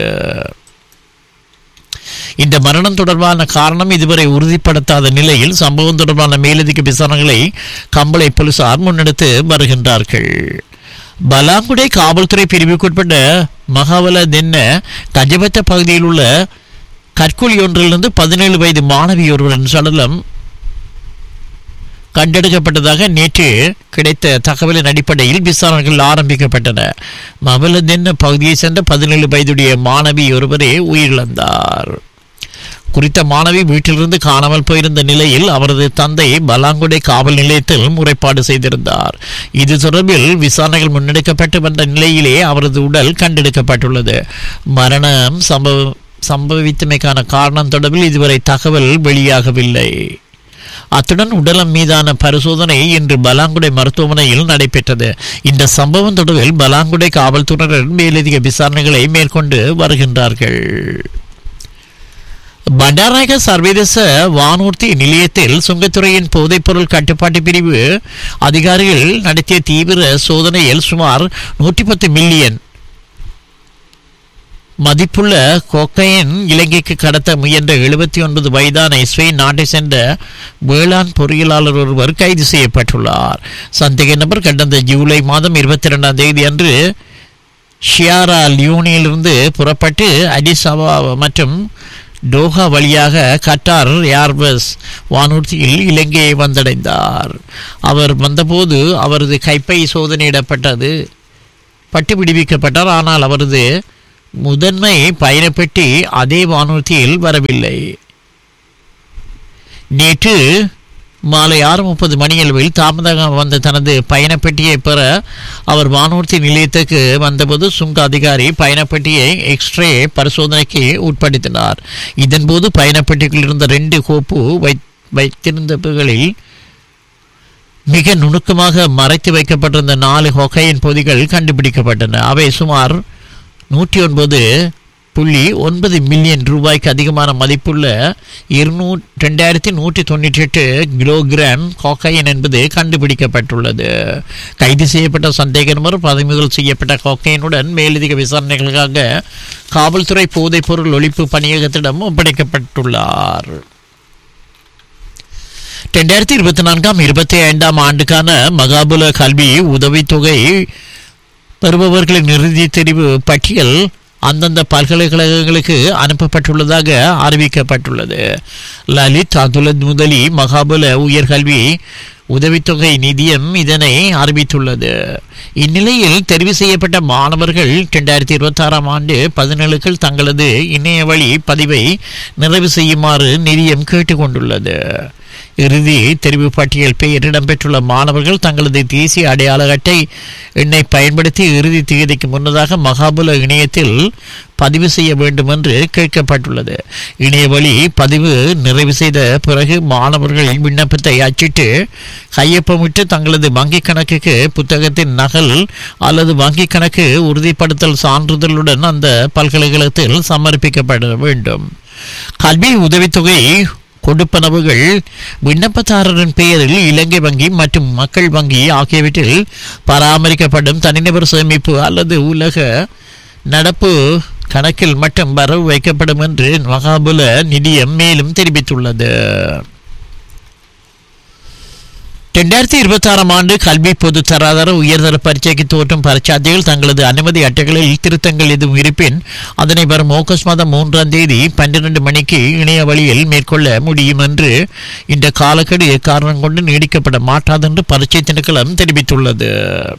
இந்த மரணம் தொடர்பான காரணம் இதுவரை உறுதிப்படுத்தாத நிலையில் சம்பவம் தொடர்பான மேலதிக விசாரணைகளை கம்பளை போலீசார் முன்னெடுத்து வருகின்றார்கள் பலாங்குடை காவல்துறை பிரிவுக்குட்பட்ட மகாவல தென்ன கஜபத்த பகுதியில் உள்ள கற்குழி ஒன்றிலிருந்து பதினேழு வயது மாணவி ஒருவரின் சடலம் கண்டெடுக்கப்பட்டதாக நேற்று கிடைத்த தகவலின் அடிப்படையில் விசாரணைகள் ஆரம்பிக்கப்பட்டன மவலதென்ன பகுதியைச் சேர்ந்த பதினேழு வயதுடைய மாணவி ஒருவரே உயிரிழந்தார் குறித்த மாணவி வீட்டிலிருந்து காணாமல் போயிருந்த நிலையில் அவரது தந்தை பலாங்குடை காவல் நிலையத்தில் முறைப்பாடு செய்திருந்தார் இது தொடர்பில் விசாரணைகள் முன்னெடுக்கப்பட்டு வந்த நிலையிலே அவரது உடல் கண்டெடுக்கப்பட்டுள்ளது மரணம் சம்பவ சம்பவித்தமைக்கான காரணம் தொடர்பில் இதுவரை தகவல் வெளியாகவில்லை அத்துடன் உடலம் மீதான பரிசோதனை இன்று பலாங்குடை மருத்துவமனையில் நடைபெற்றது இந்த சம்பவம் தொடர்பில் பலாங்குடை காவல்துறையினர் மேலதிக விசாரணைகளை மேற்கொண்டு வருகின்றார்கள் பண்டாரநாயக சர்வதேச வானூர்தி நிலையத்தில் சுங்கத்துறையின் போதைப்பொருள் கட்டுப்பாட்டு பிரிவு அதிகாரிகள் நடத்திய தீவிர சோதனையில் சுமார் நூற்றி பத்து மில்லியன் மதிப்புள்ள கொக்கையின் இலங்கைக்கு கடத்த முயன்ற எழுபத்தி ஒன்பது வயதான ஸ்பெயின் நாட்டை சென்ற வேளாண் பொறியியலாளர் ஒருவர் கைது செய்யப்பட்டுள்ளார் சந்தேக நபர் கடந்த ஜூலை மாதம் இருபத்தி ரெண்டாம் தேதி அன்று ஷியாரா லியோனியிலிருந்து புறப்பட்டு அடிஸ் அபாபா மற்றும் டோஹா வழியாக கட்டார் ஏர்பஸ் வானூர்தியில் இலங்கையை வந்தடைந்தார் அவர் வந்தபோது அவரது கைப்பை சோதனையிடப்பட்டது பட்டு விடுவிக்கப்பட்டார் ஆனால் அவரது முதன்மை பயணப்பெட்டி அதே வானூர்தியில் வரவில்லை நேற்று மாலை ஆறு முப்பது மணியளவில் தாமதமாக வந்த தனது பயணப்பெட்டியை பெற அவர் வானூர்தி நிலையத்துக்கு வந்தபோது சுங்க அதிகாரி பயணப்பெட்டியை எக்ஸ்ரே பரிசோதனைக்கு உட்படுத்தினார் இதன்போது பயணப்பெட்டியில் இருந்த ரெண்டு கோப்பு வை வைத்திருந்தவர்களில் மிக நுணுக்கமாக மறைத்து வைக்கப்பட்டிருந்த நாலு ஹொக்கையின் பொதிகள் கண்டுபிடிக்கப்பட்டன அவை சுமார் நூற்றி ஒன்பது புள்ளி ஒன்பது மில்லியன் ரூபாய்க்கு அதிகமான மதிப்புள்ள இருநூ ரெண்டாயிரத்தி நூற்றி தொண்ணூற்றி எட்டு கிலோகிராம் கோக்கைன் என்பது கண்டுபிடிக்கப்பட்டுள்ளது கைது செய்யப்பட்ட சந்தேக நபர் பறிமுதல் செய்யப்பட்ட கோக்கைனுடன் மேலதிக விசாரணைகளுக்காக காவல்துறை போதைப்பொருள் ஒழிப்பு பணியகத்திடம் ஒப்படைக்கப்பட்டுள்ளார் ரெண்டாயிரத்தி இருபத்தி நான்காம் இருபத்தி ஐந்தாம் ஆண்டுக்கான மகாபுல கல்வி உதவித்தொகை பெறுபவர்களின் இறுதி தெரிவு பட்டியல் அந்தந்த பல்கலைக்கழகங்களுக்கு அனுப்பப்பட்டுள்ளதாக அறிவிக்கப்பட்டுள்ளது லலித் அதுலத் முதலி மகாபல உயர்கல்வி உதவித்தொகை நிதியம் இதனை அறிவித்துள்ளது இந்நிலையில் தெரிவு செய்யப்பட்ட மாணவர்கள் இரண்டாயிரத்தி இருபத்தி ஆறாம் ஆண்டு பதினேழுக்கள் தங்களது இணைய வழி பதிவை நிறைவு செய்யுமாறு நிதியம் கேட்டுக்கொண்டுள்ளது இறுதி தெரிவு பட்டியல் பெயர் இடம்பெற்றுள்ள மாணவர்கள் தங்களது தேசிய அடையாள அட்டை எண்ணை பயன்படுத்தி இறுதி தேதிக்கு முன்னதாக மகாபுல இணையத்தில் பதிவு செய்ய வேண்டும் என்று கேட்கப்பட்டுள்ளது இணைய வழி பதிவு நிறைவு செய்த பிறகு மாணவர்கள் விண்ணப்பத்தை அச்சிட்டு கையொப்பமிட்டு தங்களது வங்கிக் கணக்குக்கு புத்தகத்தின் நகல் அல்லது வங்கிக் கணக்கு உறுதிப்படுத்தல் சான்றிதழுடன் அந்த பல்கலைக்கழகத்தில் சமர்ப்பிக்கப்பட வேண்டும் கல்வி உதவித்தொகை கொடுப்பனவுகள் விண்ணப்பதாரரின் பெயரில் இலங்கை வங்கி மற்றும் மக்கள் வங்கி ஆகியவற்றில் பராமரிக்கப்படும் தனிநபர் சேமிப்பு அல்லது உலக நடப்பு கணக்கில் மட்டும் வரவு வைக்கப்படும் என்று மகாபுல நிதியம் மேலும் தெரிவித்துள்ளது ரெண்டாயிரத்தி இருபத்தி ஆறாம் ஆண்டு கல்வி பொது தராதர உயர்தர பரீட்சைக்கு தோற்றும் பரீட்சார்த்திகள் தங்களது அனுமதி அட்டைகளில் திருத்தங்கள் எதுவும் இருப்பின் அதனை வரும் ஆகஸ்ட் மாதம் மூன்றாம் தேதி பன்னிரண்டு மணிக்கு இணைய வழியில் மேற்கொள்ள முடியும் என்று இந்த காலக்கெடு எக்காரணம் கொண்டு நீடிக்கப்பட மாட்டாது என்று பரீட்சை திணைக்களம் தெரிவித்துள்ளது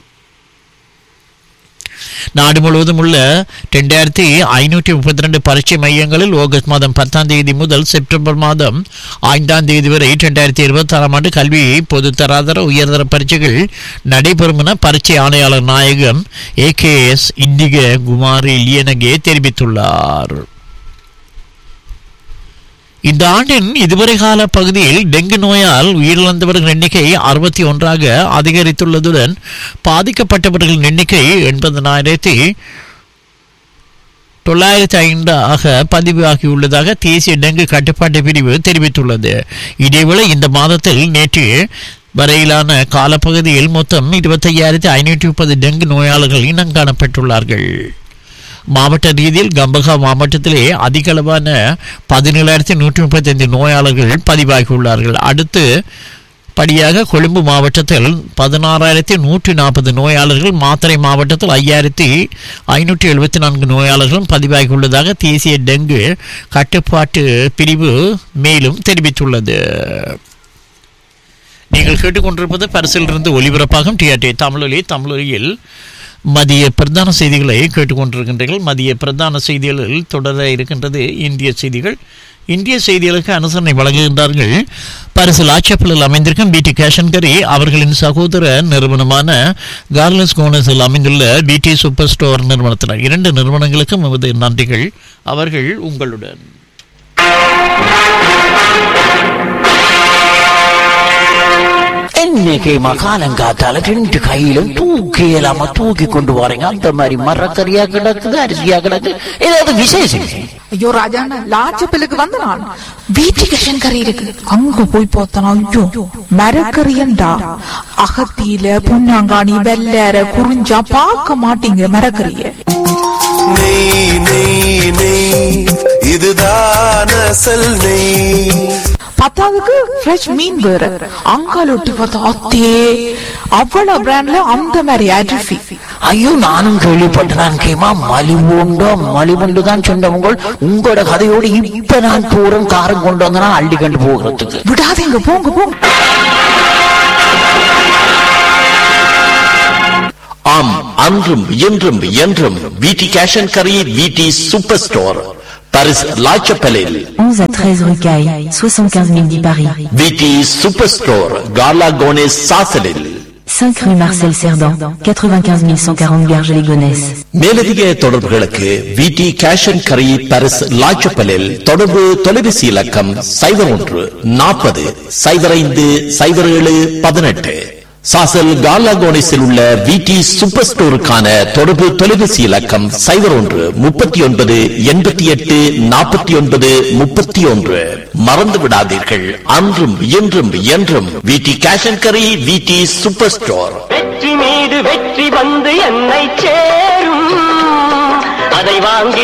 நாடு முழுவதும் உள்ள ரெண்டாயிரத்தி ஐநூற்றி முப்பத்தி ரெண்டு பரீட்சை மையங்களில் ஆகஸ்ட் மாதம் பத்தாம் தேதி முதல் செப்டம்பர் மாதம் ஐந்தாம் தேதி வரை ரெண்டாயிரத்தி இருபத்தி ஆறாம் ஆண்டு கல்வி பொது தராதர உயர்தர பரீட்சைகள் நடைபெறும் என பரீட்சை ஆணையாளர் நாயகம் A K S Indika Kumari Liyanage தெரிவித்துள்ளார் இந்த ஆண்டின் இதுவரை கால பகுதியில் டெங்கு நோயால் உயிரிழந்தவர்கள் எண்ணிக்கை அறுபத்தி ஒன்றாக அதிகரித்துள்ளதுடன் பாதிக்கப்பட்டவர்களின் எண்ணிக்கை எண்பதனாயிரத்தி தொள்ளாயிரத்தி ஐந்தாக பதிவாகியுள்ளதாக தேசிய டெங்கு கட்டுப்பாட்டு பிரிவு தெரிவித்துள்ளது இதேவேளை இந்த மாதத்தில் நேற்று வரையிலான காலப்பகுதியில் மொத்தம் இருபத்தையாயிரத்தி ஐநூற்றி முப்பது டெங்கு நோயாளர்கள் இனம் காணப்பட்டுள்ளார்கள் மாவட்ட ரீதியில் கம்பகா மாவட்டத்திலே அதிக அளவான பதினேழாயிரத்தி நூற்றி முப்பத்தைந்து நோயாளர்கள் பதிவாகியுள்ளார்கள் அடுத்து படியாக கொழும்பு மாவட்டத்தில் பதினாறாயிரத்தி நூற்றி நாற்பது நோயாளர்கள் மாத்தறை மாவட்டத்தில் ஐயாயிரத்தி ஐநூற்றி எழுபத்தி நான்கு நோயாளர்களும் பதிவாகியுள்ளதாக தேசிய டெங்கு கட்டுப்பாட்டு பிரிவு மேலும் தெரிவித்துள்ளது நீங்கள் கேட்டுக்கொண்டிருப்பது பரிசிலிருந்து ஒலிபரப்பாகும் டிஆர்டி தமிழொலி தமிழொலியில் மதிய பிரதான செய்திகளை கேட்டுக்கொண்டிருக்கின்றீர்கள் மதிய பிரதான செய்திகளில் தொடர இருக்கின்றது இந்திய செய்திகள் இந்திய செய்திகளுக்கு அனுசரணை வழங்குகின்றார்கள் பரிசு லாச்சப்பலில் அமைந்திருக்கும் பிடி கேஷன்கரி அவர்களின் சகோதர நிறுவனமான கார்லஸ் கோனஸில் அமைந்துள்ள பிடி சூப்பர் ஸ்டோர் நிறுவனத்தினர் இரண்டு நிறுவனங்களுக்கும் நமது நன்றிகள் அவர்கள் உங்களுடன் என்னைக்கு மகாலங்காத்தால ரெண்டு கையிலும் தூக்கி இல்லாம தூக்கி கொண்டு வரீங்க அந்த மாதிரி மரக்கறியா கிடக்குது அரிசியா கிடக்கு ஏதாவது விசேஷம் ஐயோ ராஜாண்ணா லாச்சப்பிலுக்கு வந்த நான் வீட்டுக்கு கறி இருக்கு அங்க போய் பார்த்தனா ஐயோ மரக்கறியண்டா அகத்தியில பொன்னாங்காணி வெள்ளற குறிஞ்சா பார்க்க மாட்டீங்க மரக்கறிய நெய் நெய் நெய் இதுதான் அசல் நெய் பத்தாவதுக்கு ஃப்ரெஷ் மீன் வேற அங்கால ஒட்டி பார்த்தா அத்தே அவ்வளவு பிராண்ட்ல அந்த மாதிரி அரிசி ஐயோ நானும் கேள்விப்பட்டேன் கேமா மலிவுண்டோ மலிவுண்டு தான் சொன்னவங்க உங்களோட கதையோடு இப்ப நான் போறேன் காரம் கொண்டு வந்தனா அள்ளி கண்டு போகிறதுக்கு விடாதீங்க போங்க போங்க ஆம் அன்றும் இன்றும் என்றும் விடி கேஷ் அண்ட் கரி விடி சூப்பர் ஸ்டோர் பரிஸ் லாச்சப்பலில் 11 à 13 rue Caille, 75 010 Paris. VD super store கார்லா கோனேஸ் சாசலில் 5 rue Marcel Cerdan, 95 140 Garges-les-Gonesse. மேலதிக தொடர்புகளுக்கு விடி கேஷ் அண்ட் கரி பரிஸ் லாச்சப்பலில் தொடர்பு தொலைபேசி இலக்கம் சைபர் ஒன்று நாற்பது சைபர் ஐந்து சைபர் ஏழு பதினெட்டு சாசல் காலாகோனிஸில் உள்ள விடி சூப்பர் ஸ்டோருக்கான தொடர்பு தொலைபேசி இலக்கம் சைபர் ஒன்று முப்பத்தி ஒன்பது எண்பத்தி எட்டு நாற்பத்தி ஒன்பது முப்பத்தி ஒன்று மறந்து விடாதீர்கள் அன்றும் இன்றும் என்றும் விடி கேஷ் அண்ட் கரி விடி சூப்பர் ஸ்டோர் வெற்றி மீது வெற்றி வந்து என்னை சேரும் அதை வாங்கி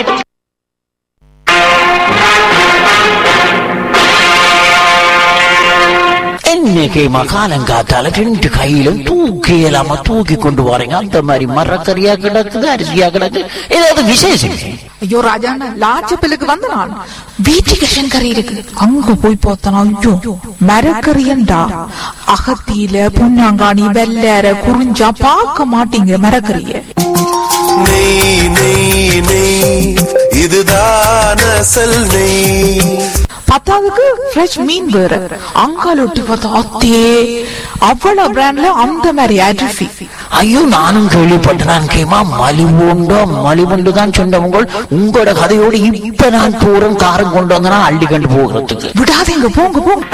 என்னைக்கு மகாலங்காத்தால ரெண்டு கையிலும் தூக்கி இல்லாம தூக்கி கொண்டு போறீங்க அந்த மாதிரி மரக்கறியா கிடக்குது அரிசியா கிடக்கு ஏதாவது விசேஷம் ஐயோ ராஜாண்ணா லாச்சப்பிலுக்கு வந்து நான் வீட்டுக்கு கறி இருக்கு அங்க போய் பார்த்தனா ஐயோ மரக்கறியண்டா அகத்தியில பொன்னாங்காணி வெள்ளேற குறிஞ்சா பார்க்க மாட்டீங்க மரக்கறிய நெய் நெய் நெய் இதுதான் அசல் நெய் பத்தாவதுக்கு ஃப்ரெஷ் மீன் வேற அங்கால ஒட்டி பார்த்தா அத்தே அவ்வளவு பிராண்ட்ல அந்த மாதிரி அரிசி ஐயோ நானும் கேள்விப்பட்டேன் கேமா மலிவுண்டோ மலிவுண்டு தான் சொன்னவங்க உங்களோட கதையோடு இப்ப நான் தூரம் காரம் கொண்டு வந்தனா அள்ளி கண்டு போகிறதுக்கு விடாதீங்க போங்க போங்க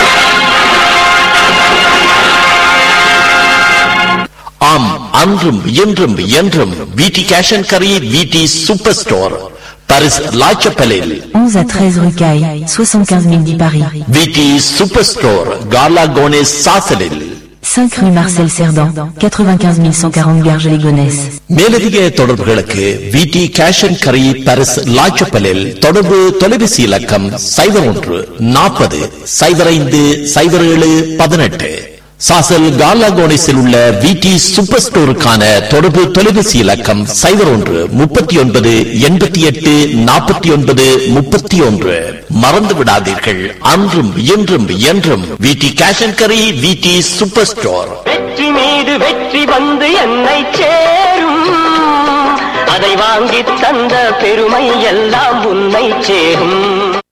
ஆம் அன்றும் இன்றும் என்றும் விடி கேஷ் அண்ட் கரி விடி சூப்பர் ஸ்டோர் பரிஸ் லாச்சப்பலில் 11 à 13 rue Caille, 75 010 Paris. VD super store கார்லா கோனேஸ் சாசலில் 5 rue Marcel Cerdan, 95 140 Garges-les-Gonesse. மேலதிக தொடர்புகளுக்கு விடி கேஷ் அண்ட் கரி பரிஸ் லாச்சப்பலில் தொடர்பு தொலைபேசி இலக்கம் சைபர் ஒன்று நாற்பது சைபர் ஐந்து சைபர் ஏழு பதினெட்டு சாசல் காலாகோனிஸில் உள்ள விடி சூப்பர் ஸ்டோருக்கான தொடர்பு தொலைபேசி இலக்கம் சைபர் ஒன்று முப்பத்தி ஒன்பது எண்பத்தி எட்டு நாற்பத்தி ஒன்பது முப்பத்தி ஒன்று மறந்து விடாதீர்கள் அன்றும் இன்றும் என்றும் விடி கேஷ் அண்ட் கரி விடி சூப்பர் ஸ்டோர் வெற்றி மீது வெற்றி வந்து என்னை சேரும் அதை வாங்கி தந்த பெருமை எல்லாம் உன்னை சேரும்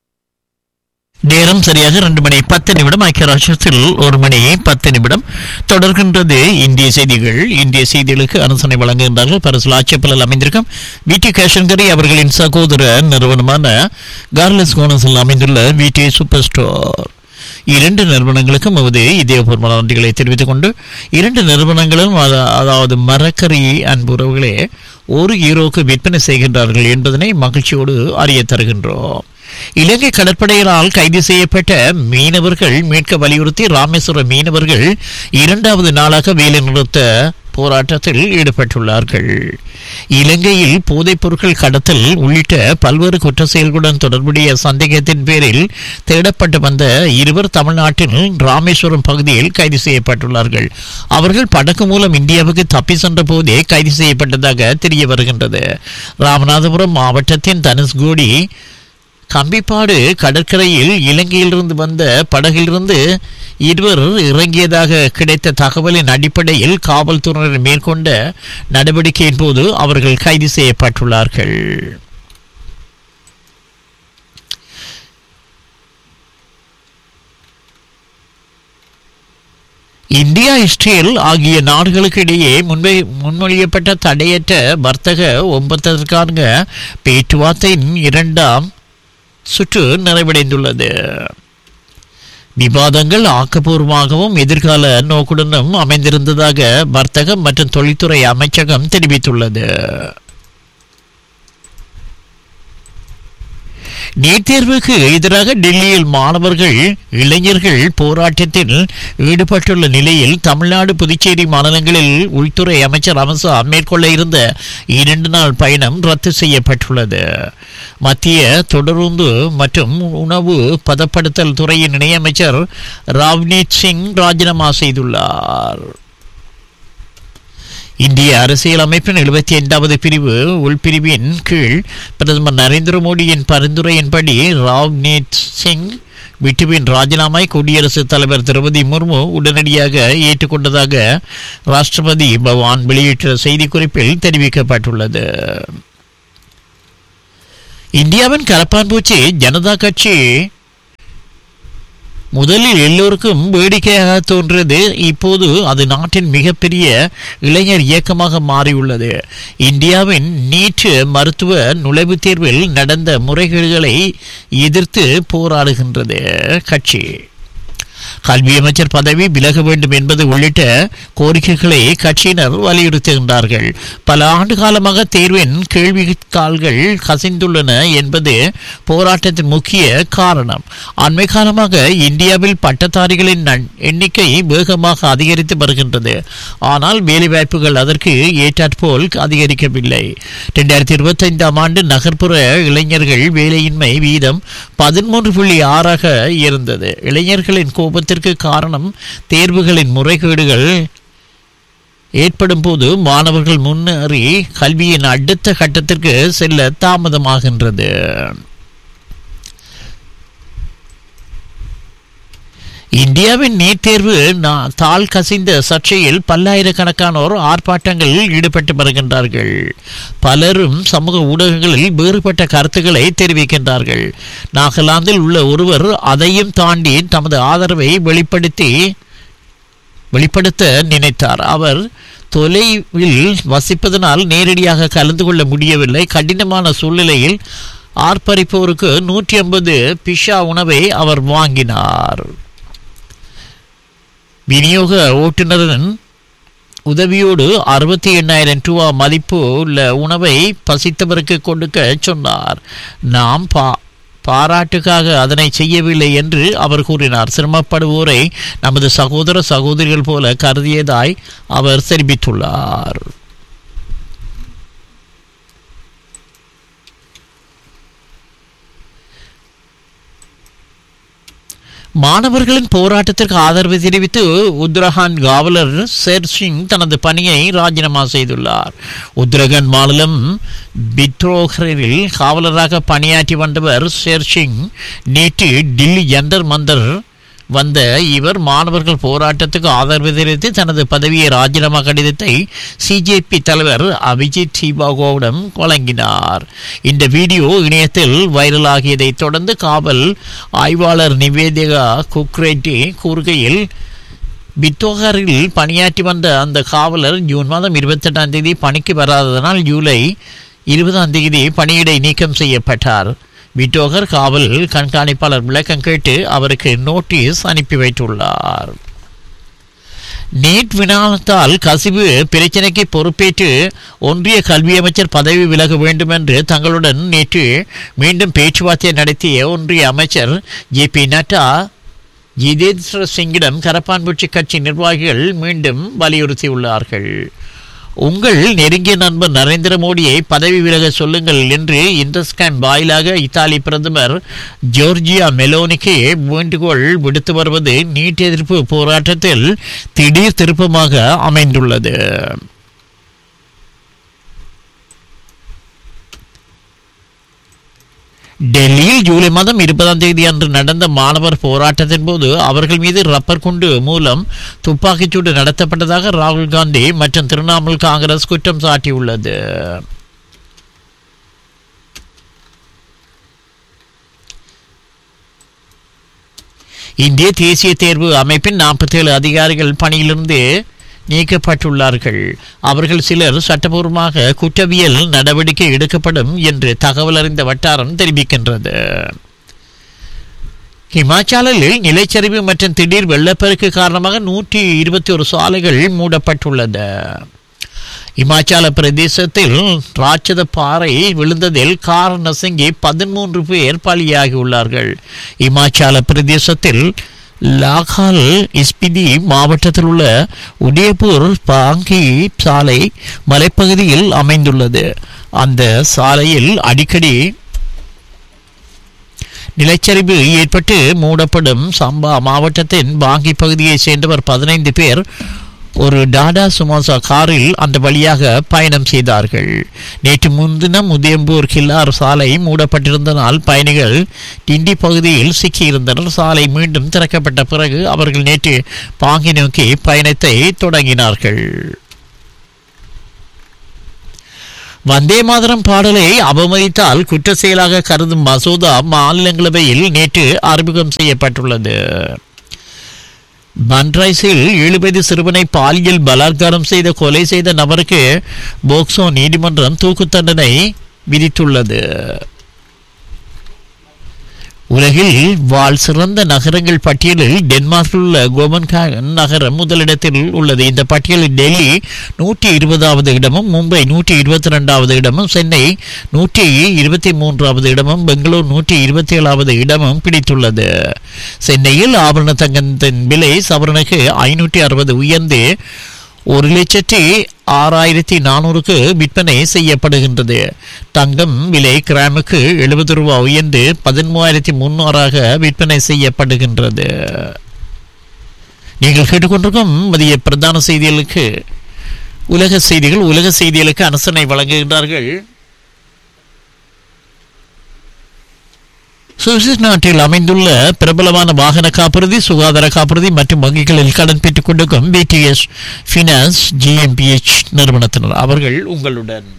நேரம் சரியாக ரெண்டு மணி பத்து நிமிடம் ஐக்கிய ராஷ்டிரத்தில் ஒரு மணி பத்து நிமிடம் தொடர்கின்றது இந்திய செய்திகள் இந்திய செய்திகளுக்கு அனுசரணை வழங்குகின்றார்கள் பரிசு ஆட்சேபலில் அமைந்திருக்கும் விடி கேஷன்கரி அவர்களின் சகோதர நிறுவனமான கார்லஸ் கோனஸில் அமைந்துள்ள விடி சூப்பர் ஸ்டோர் இரண்டு நிறுவனங்களுக்கும் நமது இதயபூர்வ நன்றிகளை தெரிவித்துக் கொண்டு இரண்டு நிறுவனங்களும் அத- அதாவது மரக்கறி அன்புறவுகளே ஒரு ஈரோக்கு விற்பனை செய்கின்றார்கள் என்பதனை மகிழ்ச்சியோடு அறிய தருகின்றோம் இலங்கை கடற்படையினால் கைது செய்யப்பட்ட மீனவர்கள் மீட்க வலியுறுத்தி ராமேஸ்வரம் மீனவர்கள் இரண்டாவது நாளாக வேலை நிறுத்த போராட்டத்தில் ஈடுபட்டுள்ளார்கள் இலங்கையில் போதைப் பொருட்கள் கடத்தல் உள்ளிட்ட பல்வேறு குற்ற செயல்களுடன் தொடர்புடைய சந்தேகத்தின் பேரில் தேடப்பட்டு வந்த இருவர் தமிழ்நாட்டில் ராமேஸ்வரம் பகுதியில் கைது செய்யப்பட்டுள்ளார்கள் அவர்கள் படகு மூலம் இந்தியாவுக்கு தப்பி சென்ற போதே கைது செய்யப்பட்டதாக தெரிய வருகின்றது ராமநாதபுரம் மாவட்டத்தின் தனுஷ்கோடி கம்பிப்பாடு கடற்கரையில் இலங்கையிலிருந்து வந்த படகிலிருந்து இருவர் இறங்கியதாக கிடைத்த தகவலின் அடிப்படையில் காவல்துறையினர் மேற்கொண்ட நடவடிக்கையின் போது அவர்கள் கைது செய்யப்பட்டுள்ளார்கள் இந்தியா இஸ்ரேல் ஆகிய நாடுகளுக்கு இடையே முன்வை முன்மொழியப்பட்ட தடையற்ற வர்த்தக ஒப்பந்தத்திற்கான பேச்சுவார்த்தையின் இரண்டாம் சுற்று நிறைவடைந்துள்ளது விவாதங்கள் ஆக்கப்பூர்வமாகவும் எதிர்கால நோக்குடனும் அமைந்திருந்ததாக வர்த்தகம் மற்றும் தொழில்துறை அமைச்சகம் தெரிவித்துள்ளது நீட் தேர்வுக்கு எதிராக டெல்லியில் மாணவர்கள் இளைஞர்கள் போராட்டத்தில் ஈடுபட்டுள்ள நிலையில் தமிழ்நாடு புதுச்சேரி மாநிலங்களில் உள்துறை அமைச்சர் அமித்ஷா மேற்கொள்ள இருந்த இரண்டு நாள் பயணம் ரத்து செய்யப்பட்டுள்ளது மத்திய தொடருந்து மற்றும் உணவு பதப்படுத்தல் துறையின் இணையமைச்சர் ராவ்னீத் சிங் ராஜினாமா செய்துள்ளார் இந்திய அரசியல் அமைப்பின் எழுபத்தி ஐந்தாவது பிரிவு உள்பிரிவின் கீழ் பிரதமர் நரேந்திர மோடியின் பரிந்துரையின்படி ராவ்நீத் சிங் விட்டுவின் ராஜினாமை குடியரசுத் தலைவர் திரௌபதி முர்மு உடனடியாக ஏற்றுக்கொண்டதாக ராஷ்டிரபதி பவான் வெளியிட்ட செய்திக்குறிப்பில் தெரிவிக்கப்பட்டுள்ளது இந்தியாவின் கரப்பான்பூச்சி ஜனதா கட்சி முதலில் எல்லோருக்கும் வேடிக்கையாக தோன்றியது இப்போது அது நாட்டின் மிகப்பெரிய இளைஞர் இயக்கமாக மாறியுள்ளது இந்தியாவின் நீட் மருத்துவ நுழைவுத் தேர்வில் நடந்த முறைகேடுகளை எதிர்த்து போராடுகின்றது கட்சி கல்வி அமைச்சர் பதவி விலக வேண்டும் என்பது உள்ளிட்ட கோரிக்கைகளை கட்சியினர் வலியுறுத்துகின்றார்கள் பல ஆண்டு காலமாக தேர்வின் கேள்வித்தாள்கள் கசிந்துள்ளன என்பது போராட்டத்தின் முக்கிய காரணம் அண்மை காலமாக இந்தியாவில் பட்டதாரிகளின் நன்- எண்ணிக்கை வேகமாக அதிகரித்து வருகின்றது ஆனால் வேலைவாய்ப்புகள் அதற்கு ஏற்றாற்போல் அதிகரிக்கவில்லை இரண்டாயிரத்தி இருபத்தைந்தாம் ஆண்டு நகர்ப்புற இளைஞர்கள் வேலையின்மை வீதம் பதிமூன்று புள்ளி ஆறாக இருந்தது இளைஞர்களின் கோபத்திற்கு காரணம் தேர்வுகளின் முறைகேடுகள் ஏற்படும் போது மாணவர்கள் முன்னேறி கல்வியின் அடுத்த கட்டத்திற்கு செல்ல தாமதமாகின்றது இந்தியாவின் நீட் தேர்வு நா- தாள் கசிந்த சர்ச்சையில் பல்லாயிரக்கணக்கானோர் ஆர்ப்பாட்டங்களில் ஈடுபட்டு வருகின்றார்கள் பலரும் சமூக ஊடகங்களில் வேறுபட்ட கருத்துக்களை தெரிவிக்கின்றார்கள் நாகாலாந்தில் உள்ள ஒருவர் அதையும் தாண்டி தமது ஆதரவை வெளிப்படுத்தி வெளிப்படுத்த நினைத்தார் அவர் தொலைவில் வசிப்பதனால் நேரடியாக கலந்து கொள்ள முடியவில்லை கடினமான சூழ்நிலையில் ஆர்ப்பரிப்போருக்கு நூற்றி ஐம்பது பிஷா உணவை அவர் வாங்கினார் விநியோக ஓட்டுநரின் உதவியோடு அறுபத்தி எண்ணாயிரம் ரூபா மதிப்பு உள்ள உணவை பசித்தவருக்கு கொடுக்க சொன்னார் நாம் பா பாராட்டுக்காக அதனை செய்யவில்லை என்று அவர் கூறினார் சிரமப்படுவோரை நமது சகோதர சகோதரிகள் போல கருதியதாய் அவர் தெரிவித்துள்ளார் மாணவர்களின் போராட்டத்திற்கு ஆதரவு தெரிவித்து உத்தரகாண்ட் காவலர் சேர் சிங் தனது பணியை ராஜினாமா செய்துள்ளார் உத்தரகாண்ட் மாநிலம் பித்ரோகரில் காவலராக பணியாற்றி வந்தவர் சேர் சிங் நேற்று டில்லி ஜந்தர் மந்தர் வந்த இவர் மாணவர்கள் போராட்டத்துக்கு ஆதரவு தெரிவித்து தனது பதவியை ராஜினாமா கடிதத்தை சிஜேபி தலைவர் அபிஜித் சிபாகோவிடம் வழங்கினார் இந்த வீடியோ இணையத்தில் வைரலாகியதைத் தொடர்ந்து காவல் ஆய்வாளர் நிவேதிகா குக்ரெட்டி கூறுகையில் பித்தோகரில் பணியாற்றி வந்த அந்த காவலர் ஜூன் மாதம் இருபத்தெட்டாம் தேதி பணிக்கு வராததனால் ஜூலை இருபதாம் தேதி பணியிடை நீக்கம் செய்யப்பட்டார் பிட்டோகர் காவல் கண்காணிப்பாளர் விளக்கம் கேட்டு அவருக்கு நோட்டீஸ் அனுப்பி வைத்துள்ளார் நீட் வினாத்தால் கசிவு பிரச்சினைக்கு பொறுப்பேற்று ஒன்றிய கல்வி அமைச்சர் பதவி விலக வேண்டும் என்று தங்களுடன் நேற்று மீண்டும் பேச்சுவார்த்தை நடத்திய ஒன்றிய அமைச்சர் ஜே பி நட்டா ஜிதேந்திர சிங்கிடம் கரப்பான்பூச்சி கட்சி நிர்வாகிகள் மீண்டும் வலியுறுத்தியுள்ளார்கள் உங்கள் நெருங்கிய நண்பர் நரேந்திர மோடியை பதவி விலக சொல்லுங்கள் என்று இன்டர்ஸ்கேன் வாயிலாக இத்தாலி பிரதமர் ஜோர்ஜியா மெலோனிக்கு வேண்டுகோள் விடுத்து வருவது நீட் எதிர்ப்பு போராட்டத்தில் திடீர் திருப்பமாக அமைந்துள்ளது டெல்லியில் ஜூலை மாதம் இருபதாம் தேதி அன்று நடந்த மாணவர் போராட்டத்தின் போது அவர்கள் மீது ரப்பர் குண்டு மூலம் துப்பாக்கிச்சூடு நடத்தப்பட்டதாக ராகுல் காந்தி மற்றும் திரிணாமுல் காங்கிரஸ் குற்றம் சாட்டியுள்ளது இந்திய தேசிய தேர்வு அமைப்பின் நாற்பத்தேழு அதிகாரிகள் பணியிலிருந்து நீக்கப்பட்டுள்ளார்கள் அவர்கள் சிலர் சட்டபூர்வமாக குற்றவியல் நடவடிக்கை எடுக்கப்படும் என்று தகவல் அறிந்த வட்டாரம் தெரிவிக்கின்றது ஹிமாச்சலில் நிலச்சரிவு மற்றும் திடீர் வெள்ளப்பெருக்கு காரணமாக நூற்றி இருபத்தி ஒரு சாலைகள் மூடப்பட்டுள்ளது இமாச்சல பிரதேசத்தில் ராட்சத பாறை விழுந்ததில் கார் நசுங்கி பதிமூன்று பேர் பலியாகியுள்ளார்கள் இமாச்சல பிரதேசத்தில் லாகால் இஸ்பிதி மாவட்டத்தில் உள்ள உதயபூர் பாங்கி சாலை மலைப்பகுதியில் அமைந்துள்ளது அந்த சாலையில் அடிக்கடி நிலச்சரிவு ஏற்பட்டு மூடப்படும் சம்பா மாவட்டத்தின் பாங்கி பகுதியைச் சேர்ந்தவர் பதினைந்து பேர் ஒரு டாடா சுமோசா காரில் அந்த வழியாக பயணம் செய்தார்கள் நேற்று முன்தினம் உதயம்பூர் கில்லார் சாலை மூடப்பட்டிருந்தனால் பயணிகள் டிண்டி பகுதியில் சிக்கியிருந்தனர் சாலை மீண்டும் திறக்கப்பட்ட பிறகு அவர்கள் நேற்று பாங்கி நோக்கி பயணத்தை தொடங்கினார்கள் வந்தே மாதரம் பாடலை அவமதித்தால் குற்ற செயலாக கருதும் மசோதா மாநிலங்களவையில் நேற்று அறிமுகம் செய்யப்பட்டுள்ளது பன்ரைஸில் எழுபது சிறுவனை பாலியல் பலாத்காரம் செய்த கொலை செய்த நபருக்கு போக்சோ நீதிமன்றம் தூக்கு தண்டனை விதித்துள்ளது உலகில் வாழ் சிறந்த நகரங்கள் பட்டியலில் டென்மார்க்கில் உள்ள கோபன்காகன் நகரம் முதலிடத்தில் உள்ளது இந்த பட்டியலில் டெல்லி நூற்றி இருபதாவது இடமும் மும்பை நூற்றி இருபத்தி ரெண்டாவது இடமும் சென்னை நூற்றி இருபத்தி மூன்றாவது இடமும் பெங்களூர் நூற்றி இருபத்தி ஏழாவது இடமும் பிடித்துள்ளது சென்னையில் ஆபரண தங்கத்தின் விலை சவரனுக்கு ஐநூற்றி அறுபது உயர்ந்து ஒரு லட்சத்தி ஆறாயிரத்தி நானூறுக்கு விற்பனை செய்யப்படுகின்றது தங்கம் விலை கிராமுக்கு எழுபது ரூபாய் உயர்ந்து பதிமூவாயிரத்தி முன்னூறாக விற்பனை செய்யப்படுகின்றது நீங்கள் கேட்டுக்கொண்டிருக்கும் மதிய பிரதான செய்திகளுக்கு உலக செய்திகள் உலக செய்திகளுக்கு அனுசரணை வழங்குகின்றார்கள் சுவிஸ் நாட்டில் அமைந்துள்ள பிரபலமான வாகன காப்புறுதி சுகாதார காப்புறுதி மற்றும் வங்கிகளில் கடன் பெற்றுக் கொண்டிருக்கும் பிடிஎஸ் ஃபினான்ஸ் ஜிஎம்பிஎச் நிறுவனத்தினர் அவர்கள் உங்களுடன்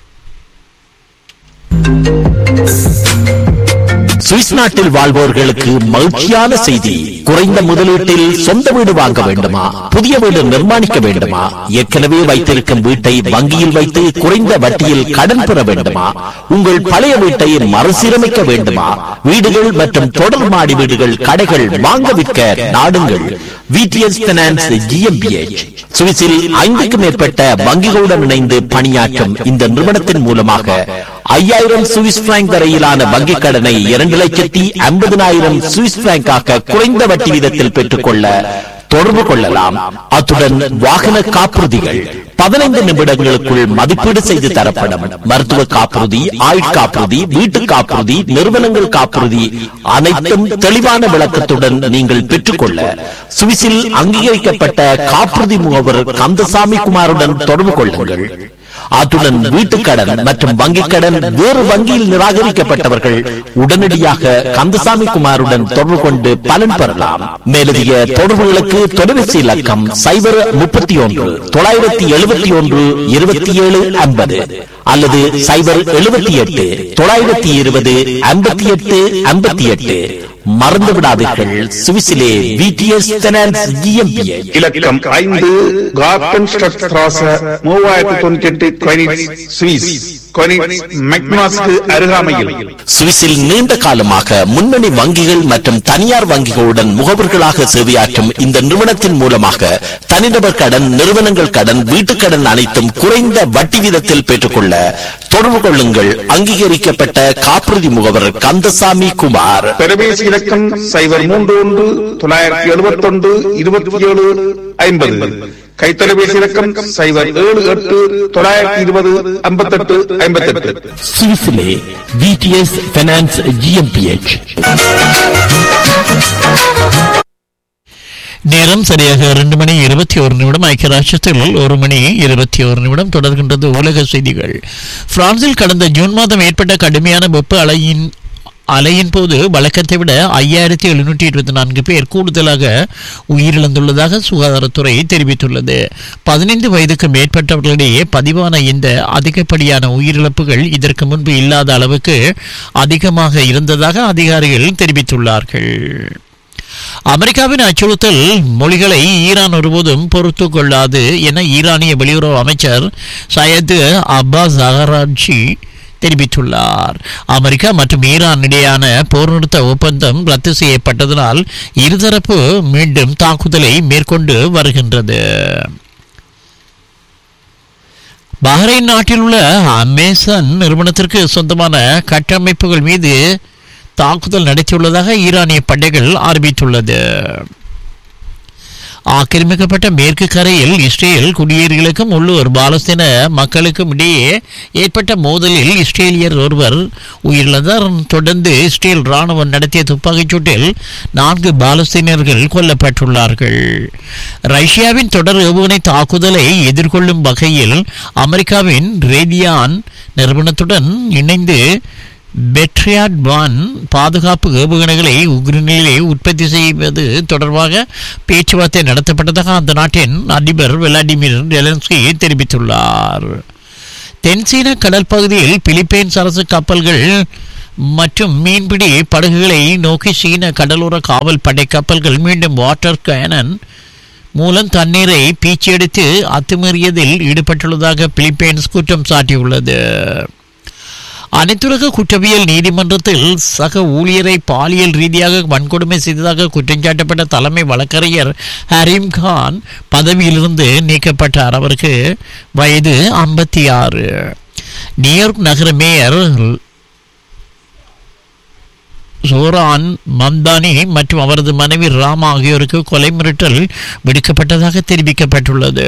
சுவிஸ் நாட்டில் வாழ்வோர்களுக்கு மகிழ்ச்சியான செய்தி குறைந்த முதலீட்டில் சொந்த வீடு வாங்க வேண்டுமா புதிய வீடு நிர்மாணிக்க வேண்டுமா ஏற்கனவே வைத்திருக்கும் வீட்டை வங்கியில் வைத்து குறைந்த வட்டியில் கடன் பெற வேண்டுமா உங்கள் பழைய வீட்டை மறுசீரமைக்க வேண்டுமா வீடுகள் மற்றும் தொடர் மாடி வீடுகள் கடைகள் வாங்க விற்க நாடுங்கள் விடிஎஸ் பினான்ஸ் ஜிஎம்பிஎச் சுவிஸில் ஐந்துக்கும் மேற்பட்ட வங்கிகளுடன் இணைந்து பணியாற்றும் இந்த நிறுவனத்தின் மூலமாக ஐயாயிரம் சுவிஸ் பிராங்க் வரையிலான வங்கிக் கடனை இரண்டு லட்சத்தி ஐம்பதினாயிரம் சுவிஸ் பிராங்காக குறைந்த வட்டி வீதத்தில் பெற்றுக்கொள்ள தொடர்பு கொள்ளலாம் அத்துடன் வாகன காப்புறுதிகள் பதினைந்து நிமிடங்களுக்குள் மதிப்பீடு செய்து தரப்படும் மருத்துவ காப்புறுதி ஆயுட்காப்புறுதி வீட்டு காப்புறுதி நிறுவனங்கள் காப்புறுதி அனைத்தும் தெளிவான விளக்கத்துடன் நீங்கள் பெற்றுக்கொள்ள சுவிஸில் அங்கீகரிக்கப்பட்ட காப்புறுதி முகவர் கந்தசாமி குமாருடன் தொடர்பு கொள்ளுங்கள் அத்துடன் வீட்டுக்கடன் மற்றும் வங்கிக் கடன் வேறு வங்கியில் நிராகரிக்கப்பட்டவர்கள் உடனடியாக கந்தசாமி குமாருடன் தொடர்பு கொண்டு பலன் பெறலாம் மேலதிக தொடர்புகளுக்கு தொலைபேசி இலக்கம் சைபர் முப்பத்தி ஒன்று தொள்ளாயிரத்தி எழுபத்தி ஒன்று இருபத்தி ஏழு ஐம்பது அல்லது சைபர் எழுபத்தி எட்டு தொள்ளாயிரத்தி இருபது ஐம்பத்தி எட்டு ஐம்பத்தி எட்டு மறந்து விடாதீர்கள் சுவிசிலே விடிஎஸ் பைனான்ஸ் ஜிஎம்பிஏ இலக்கம் ஐந்து கார்டன் ஸ்ட்ராச மூவாயிரத்தி தொண்ணூத்தி எட்டு கொனிட்ஸ் சுவிஸ் கொனிட்ஸ் மெக்னாஸ்க்கு அருகாமையில் சுவிஸில் நீண்ட காலமாக முன்னணி வங்கிகள் மற்றும் தனியார் வங்கிகளுடன் முகவர்களாக சேவையாற்றும் இந்த நிறுவனத்தின் மூலமாக தனிநபர் கடன் நிறுவனங்கள் கடன் வீட்டுக் கடன் அனைத்தும் குறைந்த வட்டி வீதத்தில் பெற்றுக்கொள்ள தொடர்பு கொள்ளுங்கள் அங்கீகரிக்கப்பட்ட காப்புறுதி முகவர் கந்தசாமி குமார் தொலைபேசி இலக்கம் சைபர் மூன்று ஒன்று தொள்ளாயிரத்தி எழுபத்தி ஒன்று இருபத்தி ஏழு ஐம்பது கைத்தொலைபேசி இலக்கம் சைபர் ஏழு எட்டு தொள்ளாயிரத்தி இருபது ஐம்பத்தெட்டு ஐம்பத்தெட்டு சுவிஸிலே விடிஎஸ் பைனான்ஸ் ஜிஎம்பிஎச் நேரம் சரியாக இரண்டு மணி இருபத்தி ஒரு நிமிடம் ஐக்கிய ராஷ்டிரத்தில் ஒரு மணி இருபத்தி ஒரு நிமிடம் தொடர்கின்றது உலக செய்திகள் பிரான்சில் கடந்த ஜூன் மாதம் ஏற்பட்ட கடுமையான வெப்ப அலையின் அலையின் போது வழக்கத்தை விட ஐயாயிரத்தி எழுநூற்றி இருபத்தி நான்கு பேர் கூடுதலாக உயிரிழந்துள்ளதாக சுகாதாரத்துறை தெரிவித்துள்ளது பதினைந்து வயதுக்கு மேற்பட்டவர்களிடையே பதிவான இந்த அதிகப்படியான உயிரிழப்புகள் இதற்கு முன்பு இல்லாத அளவுக்கு அதிகமாக இருந்ததாக அதிகாரிகள் தெரிவித்துள்ளார்கள் அமெரிக்காவின் அச்சுறுத்தல் மொழிகளை ஈரான் ஒருபோதும் பொறுத்து கொள்ளாது என ஈரானிய வெளியுறவு அமைச்சர் சையது அப்பாஸ் அகராட்சி தெரிவித்துள்ளார் அமெரிக்கா மற்றும் ஈரான் இடையான போர் நிறுத்த ஒப்பந்தம் ரத்து செய்யப்பட்டதனால் இருதரப்பு மீண்டும் தாக்குதலை மேற்கொண்டு வருகின்றது பஹ்ரைன் நாட்டில் உள்ள அமேசான் நிறுவனத்திற்கு சொந்தமான கட்டமைப்புகள் மீது தாக்குதல் நடத்தியுள்ளதாக ஈரானிய படைகள் அறிவித்துள்ளது ஆக்கிரமிக்கப்பட்ட மேற்கு கரையில் இஸ்ரேல் குடியேறிகளுக்கும் உள்ளூர் பாலஸ்தீன மக்களுக்கும் இடையே ஏற்பட்ட மோதலில் இஸ்ரேலியர் ஒருவர் உயிரிழந்தார் தொடர்ந்து இஸ்ரேல் ராணுவம் நடத்திய துப்பாக்கிச் சூட்டில் நான்கு பாலஸ்தீனியர்கள் கொல்லப்பட்டுள்ளார்கள் ரஷ்யாவின் தொடர் ஏவுகணை தாக்குதலை எதிர்கொள்ளும் வகையில் அமெரிக்காவின் ரேடியான் நிறுவனத்துடன் இணைந்து பெட்ரியாட் வான் பாதுகாப்பு ஏவுகணைகளை உக்ரைனிலே உற்பத்தி செய்வது தொடர்பாக பேச்சுவார்த்தை நடத்தப்பட்டதாக அந்த நாட்டின் அதிபர் விளாடிமிர் ஜெலன்ஸ்கி தெரிவித்துள்ளார் தென்சீன கடல் பகுதியில் பிலிப்பைன்ஸ் அரசு கப்பல்கள் மற்றும் மீன்பிடி படகுகளை நோக்கி சீன கடலோர காவல் படை கப்பல்கள் மீண்டும் வாட்டர் கேனன் மூலம் தண்ணீரை பீச்செடுத்து அத்துமீறியதில் ஈடுபட்டுள்ளதாக பிலிப்பைன்ஸ் குற்றம் சாட்டியுள்ளது அனைத்துலக குற்றவியல் நீதிமன்றத்தில் சக ஊழியரை பாலியல் ரீதியாக வன்கொடுமை செய்ததாக குற்றஞ்சாட்டப்பட்ட தலைமை வழக்கறிஞர் ஹரீம் கான் பதவியிலிருந்து நீக்கப்பட்டார் அவருக்கு வயது ஐம்பத்தி ஆறு நியூயார்க் நகர மேயர் சோரான் மம்தானி மற்றும் அவரது மனைவி ராமா ஆகியோருக்கு கொலை மிரட்டல் விடுக்கப்பட்டதாக தெரிவிக்கப்பட்டுள்ளது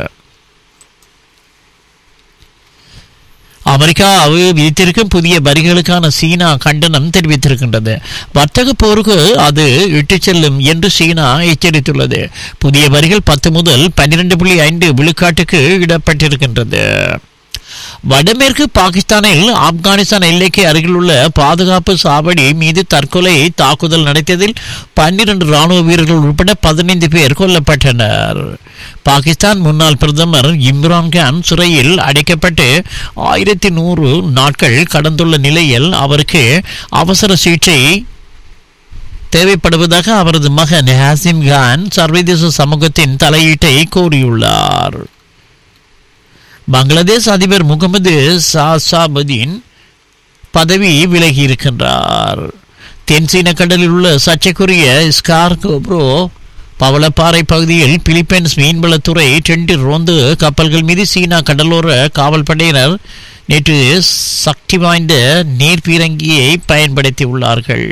அமெரிக்கா விதித்திருக்கும் புதிய வரிகளுக்கான சீனா கண்டனம் தெரிவித்திருக்கின்றது வர்த்தக போருக்கு அது இட்டுச் செல்லும் என்று சீனா எச்சரித்துள்ளது புதிய வரிகள் பத்து முதல் பன்னிரண்டு புள்ளி ஐந்து விழுக்காட்டுக்கு இடப்பட்டிருக்கின்றது வடமேற்கு பாகிஸ்தானில் ஆப்கானிஸ்தான் எல்லைக்கு அருகில் உள்ள பாதுகாப்பு சாவடி மீது தற்கொலை தாக்குதல் நடத்தியதில் பன்னிரண்டு ராணுவ வீரர்கள் உட்பட பதினைந்து பேர் கொல்லப்பட்டனர் பாகிஸ்தான் முன்னாள் பிரதமர் இம்ரான்கான் சிறையில் அடைக்கப்பட்டு ஆயிரத்தி நூறு நாட்கள் கடந்துள்ள நிலையில் அவருக்கு அவசர சிகிச்சை தேவைப்படுவதாக அவரது மகன் ஹாசிம் கான் சர்வதேச சமூகத்தின் தலையீட்டை கோரியுள்ளார் பங்களாதேஷ் அதிபர் முகமது சாசாபுதீன் பதவி விலகி இருக்கின்றார் தென்சீன கடலில் உள்ள சர்ச்சைக்குரிய ஸ்கார்கோப்ரோ பவளப்பாறை பகுதியில் பிலிப்பைன்ஸ் மீன்வளத்துறை டெண்டு ரோந்து கப்பல்கள் மீது சீனா கடலோர காவல் படையினர் நேற்று சக்தி வாய்ந்த நீர் பீரங்கியை பயன்படுத்தி உள்ளார்கள்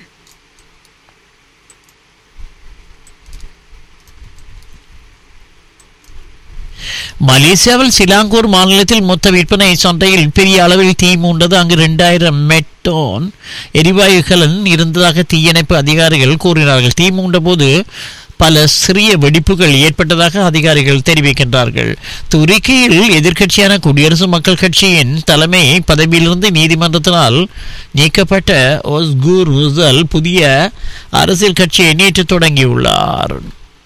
மலேசியாவில் சிலாங்கூர் மாநிலத்தில் மொத்த விற்பனை சந்தையில் பெரிய அளவில் தீ மூண்டது அங்கு இரண்டாயிரம் மெட்டோன் எரிவாயுகளும் இருந்ததாக தீயணைப்பு அதிகாரிகள் கூறினார்கள் தீ மூண்ட போது பல சிறிய வெடிப்புகள் ஏற்பட்டதாக அதிகாரிகள் தெரிவிக்கின்றார்கள் துருக்கியில் எதிர்க்கட்சியான குடியரசு மக்கள் கட்சியின் தலைமை பதவியிலிருந்து நீதிமன்றத்தினால் நீக்கப்பட்ட ஒஸ்கூர் ருசல் புதிய அரசியல் கட்சியை நேற்று தொடங்கியுள்ளார்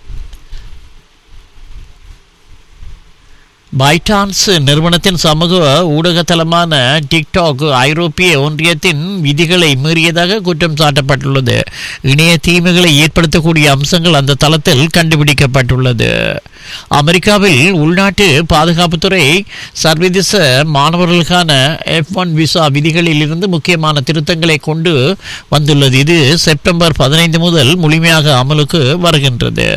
பைட்டான்ஸ் நிறுவனத்தின் சமூக ஊடகத்தலமான டிக்டாக் ஐரோப்பிய ஒன்றியத்தின் விதிகளை மீறியதாக குற்றம் சாட்டப்பட்டுள்ளது இணைய தீமைகளை ஏற்படுத்தக்கூடிய அம்சங்கள் அந்த தளத்தில் கண்டுபிடிக்கப்பட்டுள்ளது அமெரிக்காவில் உள்நாட்டு பாதுகாப்புத்துறை சர்வதேச மாணவர்களுக்கான எஃப் ஒன் விசா விதிகளில் இருந்து முக்கியமான திருத்தங்களை கொண்டு வந்துள்ளது இது செப்டம்பர் பதினைந்து முதல் முழுமையாக அமலுக்கு வருகின்றது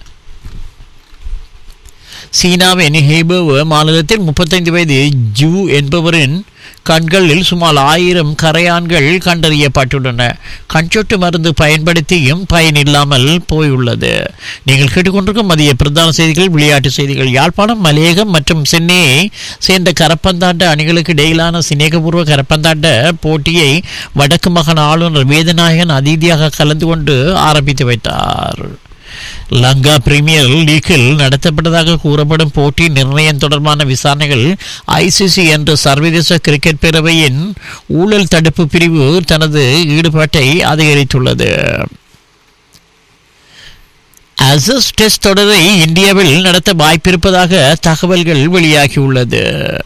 சீனாவின் ஹேபோ மாநிலத்தில் முப்பத்தைந்து வயது ஜூ என்பவரின் கண்களில் சுமார் ஆயிரம் கரையான்கள் கண்டறியப்பட்டுள்ளன கண்சொட்டு மருந்து பயன்படுத்தியும் பயனில்லாமல் போயுள்ளது நீங்கள் கேட்டுக்கொண்டிருக்கும் மதிய பிரதான செய்திகள் விளையாட்டு செய்திகள் யாழ்ப்பாணம் மலையகம் மற்றும் சென்னையை சேர்ந்த கரப்பந்தாட்ட அணிகளுக்கு இடையிலான சிநேகபூர்வ கரப்பந்தாட்ட போட்டியை வடக்கு மகன் ஆளுநர் வேதநாயகன் அதிதியாக கலந்து கொண்டு ஆரம்பித்து வைத்தார் லங்கா பிரீமியர் லீக்கில் நடத்தப்பட்டதாக கூறப்படும் போட்டி நிர்ணயம் தொடர்பான விசாரணைகள் ஐசிசி என்ற சர்வதேச கிரிக்கெட் பேரவையின் ஊழல் தடுப்பு பிரிவு தனது ஈடுபாட்டை அதிகரித்துள்ளது அசஸ் டெஸ்ட் தொடரை இந்தியாவில் நடத்த வாய்ப்பிருப்பதாக தகவல்கள் வெளியாகியுள்ளது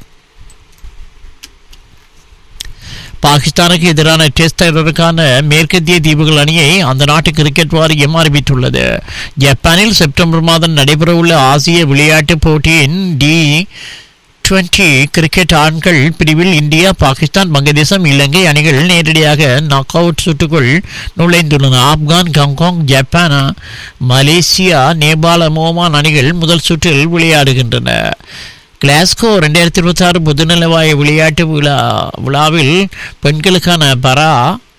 பாகிஸ்தானுக்கு எதிரான டெஸ்ட் தொடருக்கான மேற்கத்திய தீவுகள் அணியை அந்த நாட்டு கிரிக்கெட் வாரியம் அறிவித்துள்ளது ஜப்பானில் செப்டம்பர் மாதம் நடைபெறவுள்ள ஆசிய விளையாட்டுப் போட்டியின் டி டுவெண்டி கிரிக்கெட் ஆண்கள் பிரிவில் இந்தியா பாகிஸ்தான் வங்கதேசம் இலங்கை அணிகள் நேரடியாக நாக் அவுட் சுற்றுக்குள் நுழைந்துள்ளன ஆப்கான் ஹாங்காங் ஜப்பான் மலேசியா நேபாள ஓமான் அணிகள் முதல் சுற்றில் விளையாடுகின்றன கிளாஸ்கோ ரெண்டாயிரத்தி இருபத்தி ஆறு முதுநிலவாய விளையாட்டு விழா விழாவில் பெண்களுக்கான பரா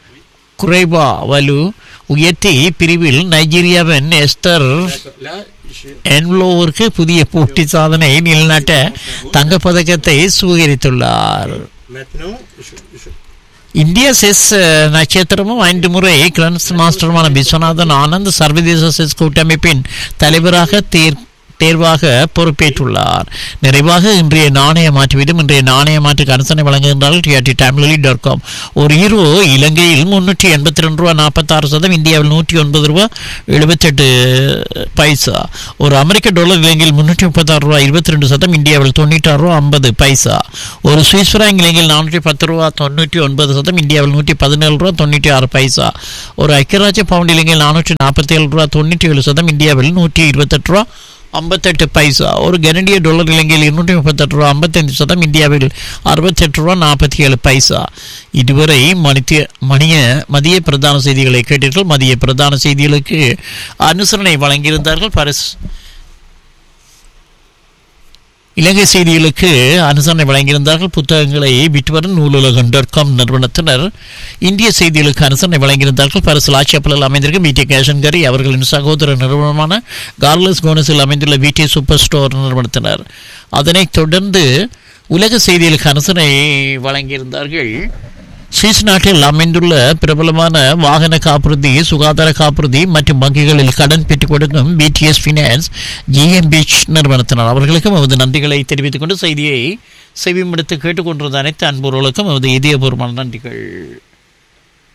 குறைவா வலு உயர்த்தி பிரிவில் நைஜீரியாவின் எஸ்தர் என்லோவிற்கு புதிய போட்டி சாதனை நிலநாட்ட தங்கப்பதக்கத்தை சுகரித்துள்ளார் இந்திய செஸ் அஹ், நட்சத்திரமும் ஐந்து முறை கிராண்ட் மாஸ்டருமான விஸ்வநாதன் ஆனந்த் சர்வதேச செஸ் கூட்டமைப்பின் தலைவராக தேர் தேர்வாக பொறுப்பேற்றுள்ளார் நிறைவாக இன்றைய நாணய மாற்று வீதம் இன்றைய நாணய மாற்றுக்கு அரசனை வழங்குகின்றார்கள் டிஆர்டி டைம்லி டாட் காம் ஒரு ஹீரோ இலங்கையில் முன்னூற்றி எண்பத்தி ரெண்டு ரூபா நாற்பத்தாறு சதம் இந்தியாவில் நூற்றி ஒன்பது ரூபா எழுபத்தெட்டு பைசா ஒரு அமெரிக்க டாலர் இலங்கையில் முன்னூற்றி முப்பத்தாறு ரூபா இருபத்தி ரெண்டு சதம் இந்தியாவில் தொண்ணூற்றாறு ரூபா ஐம்பது பைசா ஒரு சுவிஸ் பிராங்க் இலங்கையில் நானூற்றி பத்து ரூபா தொண்ணூற்றி ஒன்பது சதம் இந்தியாவில் நூற்றி பதினேழு ரூபா தொண்ணூற்றி ஆறு பைசா ஒரு ஐக்கியராஜ்ய பவுண்ட் இலங்கையில் நானூற்றி நாற்பத்தி ஏழு ரூபா தொண்ணூற்றி ஏழு சதம் இந்தியாவில் நூற்றி இருபத்தெட்டு ரூபா ஐம்பத்தெட்டு பைசா ஒரு கனடிய டாலர் இலங்கையில் இருநூற்றி முப்பத்தெட்டு ரூபா ஐம்பத்தஞ்சு சதம் இந்தியாவில் அறுபத்தெட்டு ரூபா நாற்பத்தி ஏழு பைசா இதுவரை மணித்திய மணிய மதிய பிரதான செய்திகளை கேட்டீர்கள் மதிய பிரதான செய்திகளுக்கு அனுசரணை வழங்கியிருந்தார்கள் பரிஸ் இலங்கை செய்திகளுக்கு அனுசரணை வழங்கியிருந்தார்கள் புத்தகங்களை விட்டுவரும் நூலுலகம் டாட் காம் நிறுவனத்தினர் இந்திய செய்திகளுக்கு அனுசரணை வழங்கியிருந்தார்கள் பரிசு லாட்சியப்பலில் அமைந்திருக்கும் விடி கேஷன்கரி அவர்களின் சகோதர நிறுவனமான கார்லஸ் கோனஸில் அமைந்துள்ள விடி சூப்பர் ஸ்டோர் நிறுவனத்தினர் அதனைத் தொடர்ந்து உலக செய்திகளுக்கு அனுசரணை வழங்கியிருந்தார்கள் சுவிஸ் நாட்டில் அமைந்துள்ள பிரபலமான வாகன காப்புறுதி சுகாதார காப்புறுதி மற்றும் வங்கிகளில் கடன் பெற்றுக் கொடுக்கும் பிடிஎஸ் ஃபினான்ஸ் ஜிஎம்பிச் நிறுவனத்தினர் அவர்களுக்கும் அவரது நன்றிகளை தெரிவித்துக் கொண்டு செய்தியை செவிமடுத்து கேட்டுக்கொண்டிருந்த அனைத்து அன்புறவுகளுக்கும் அவரது இதயபூர்வமான நன்றிகள்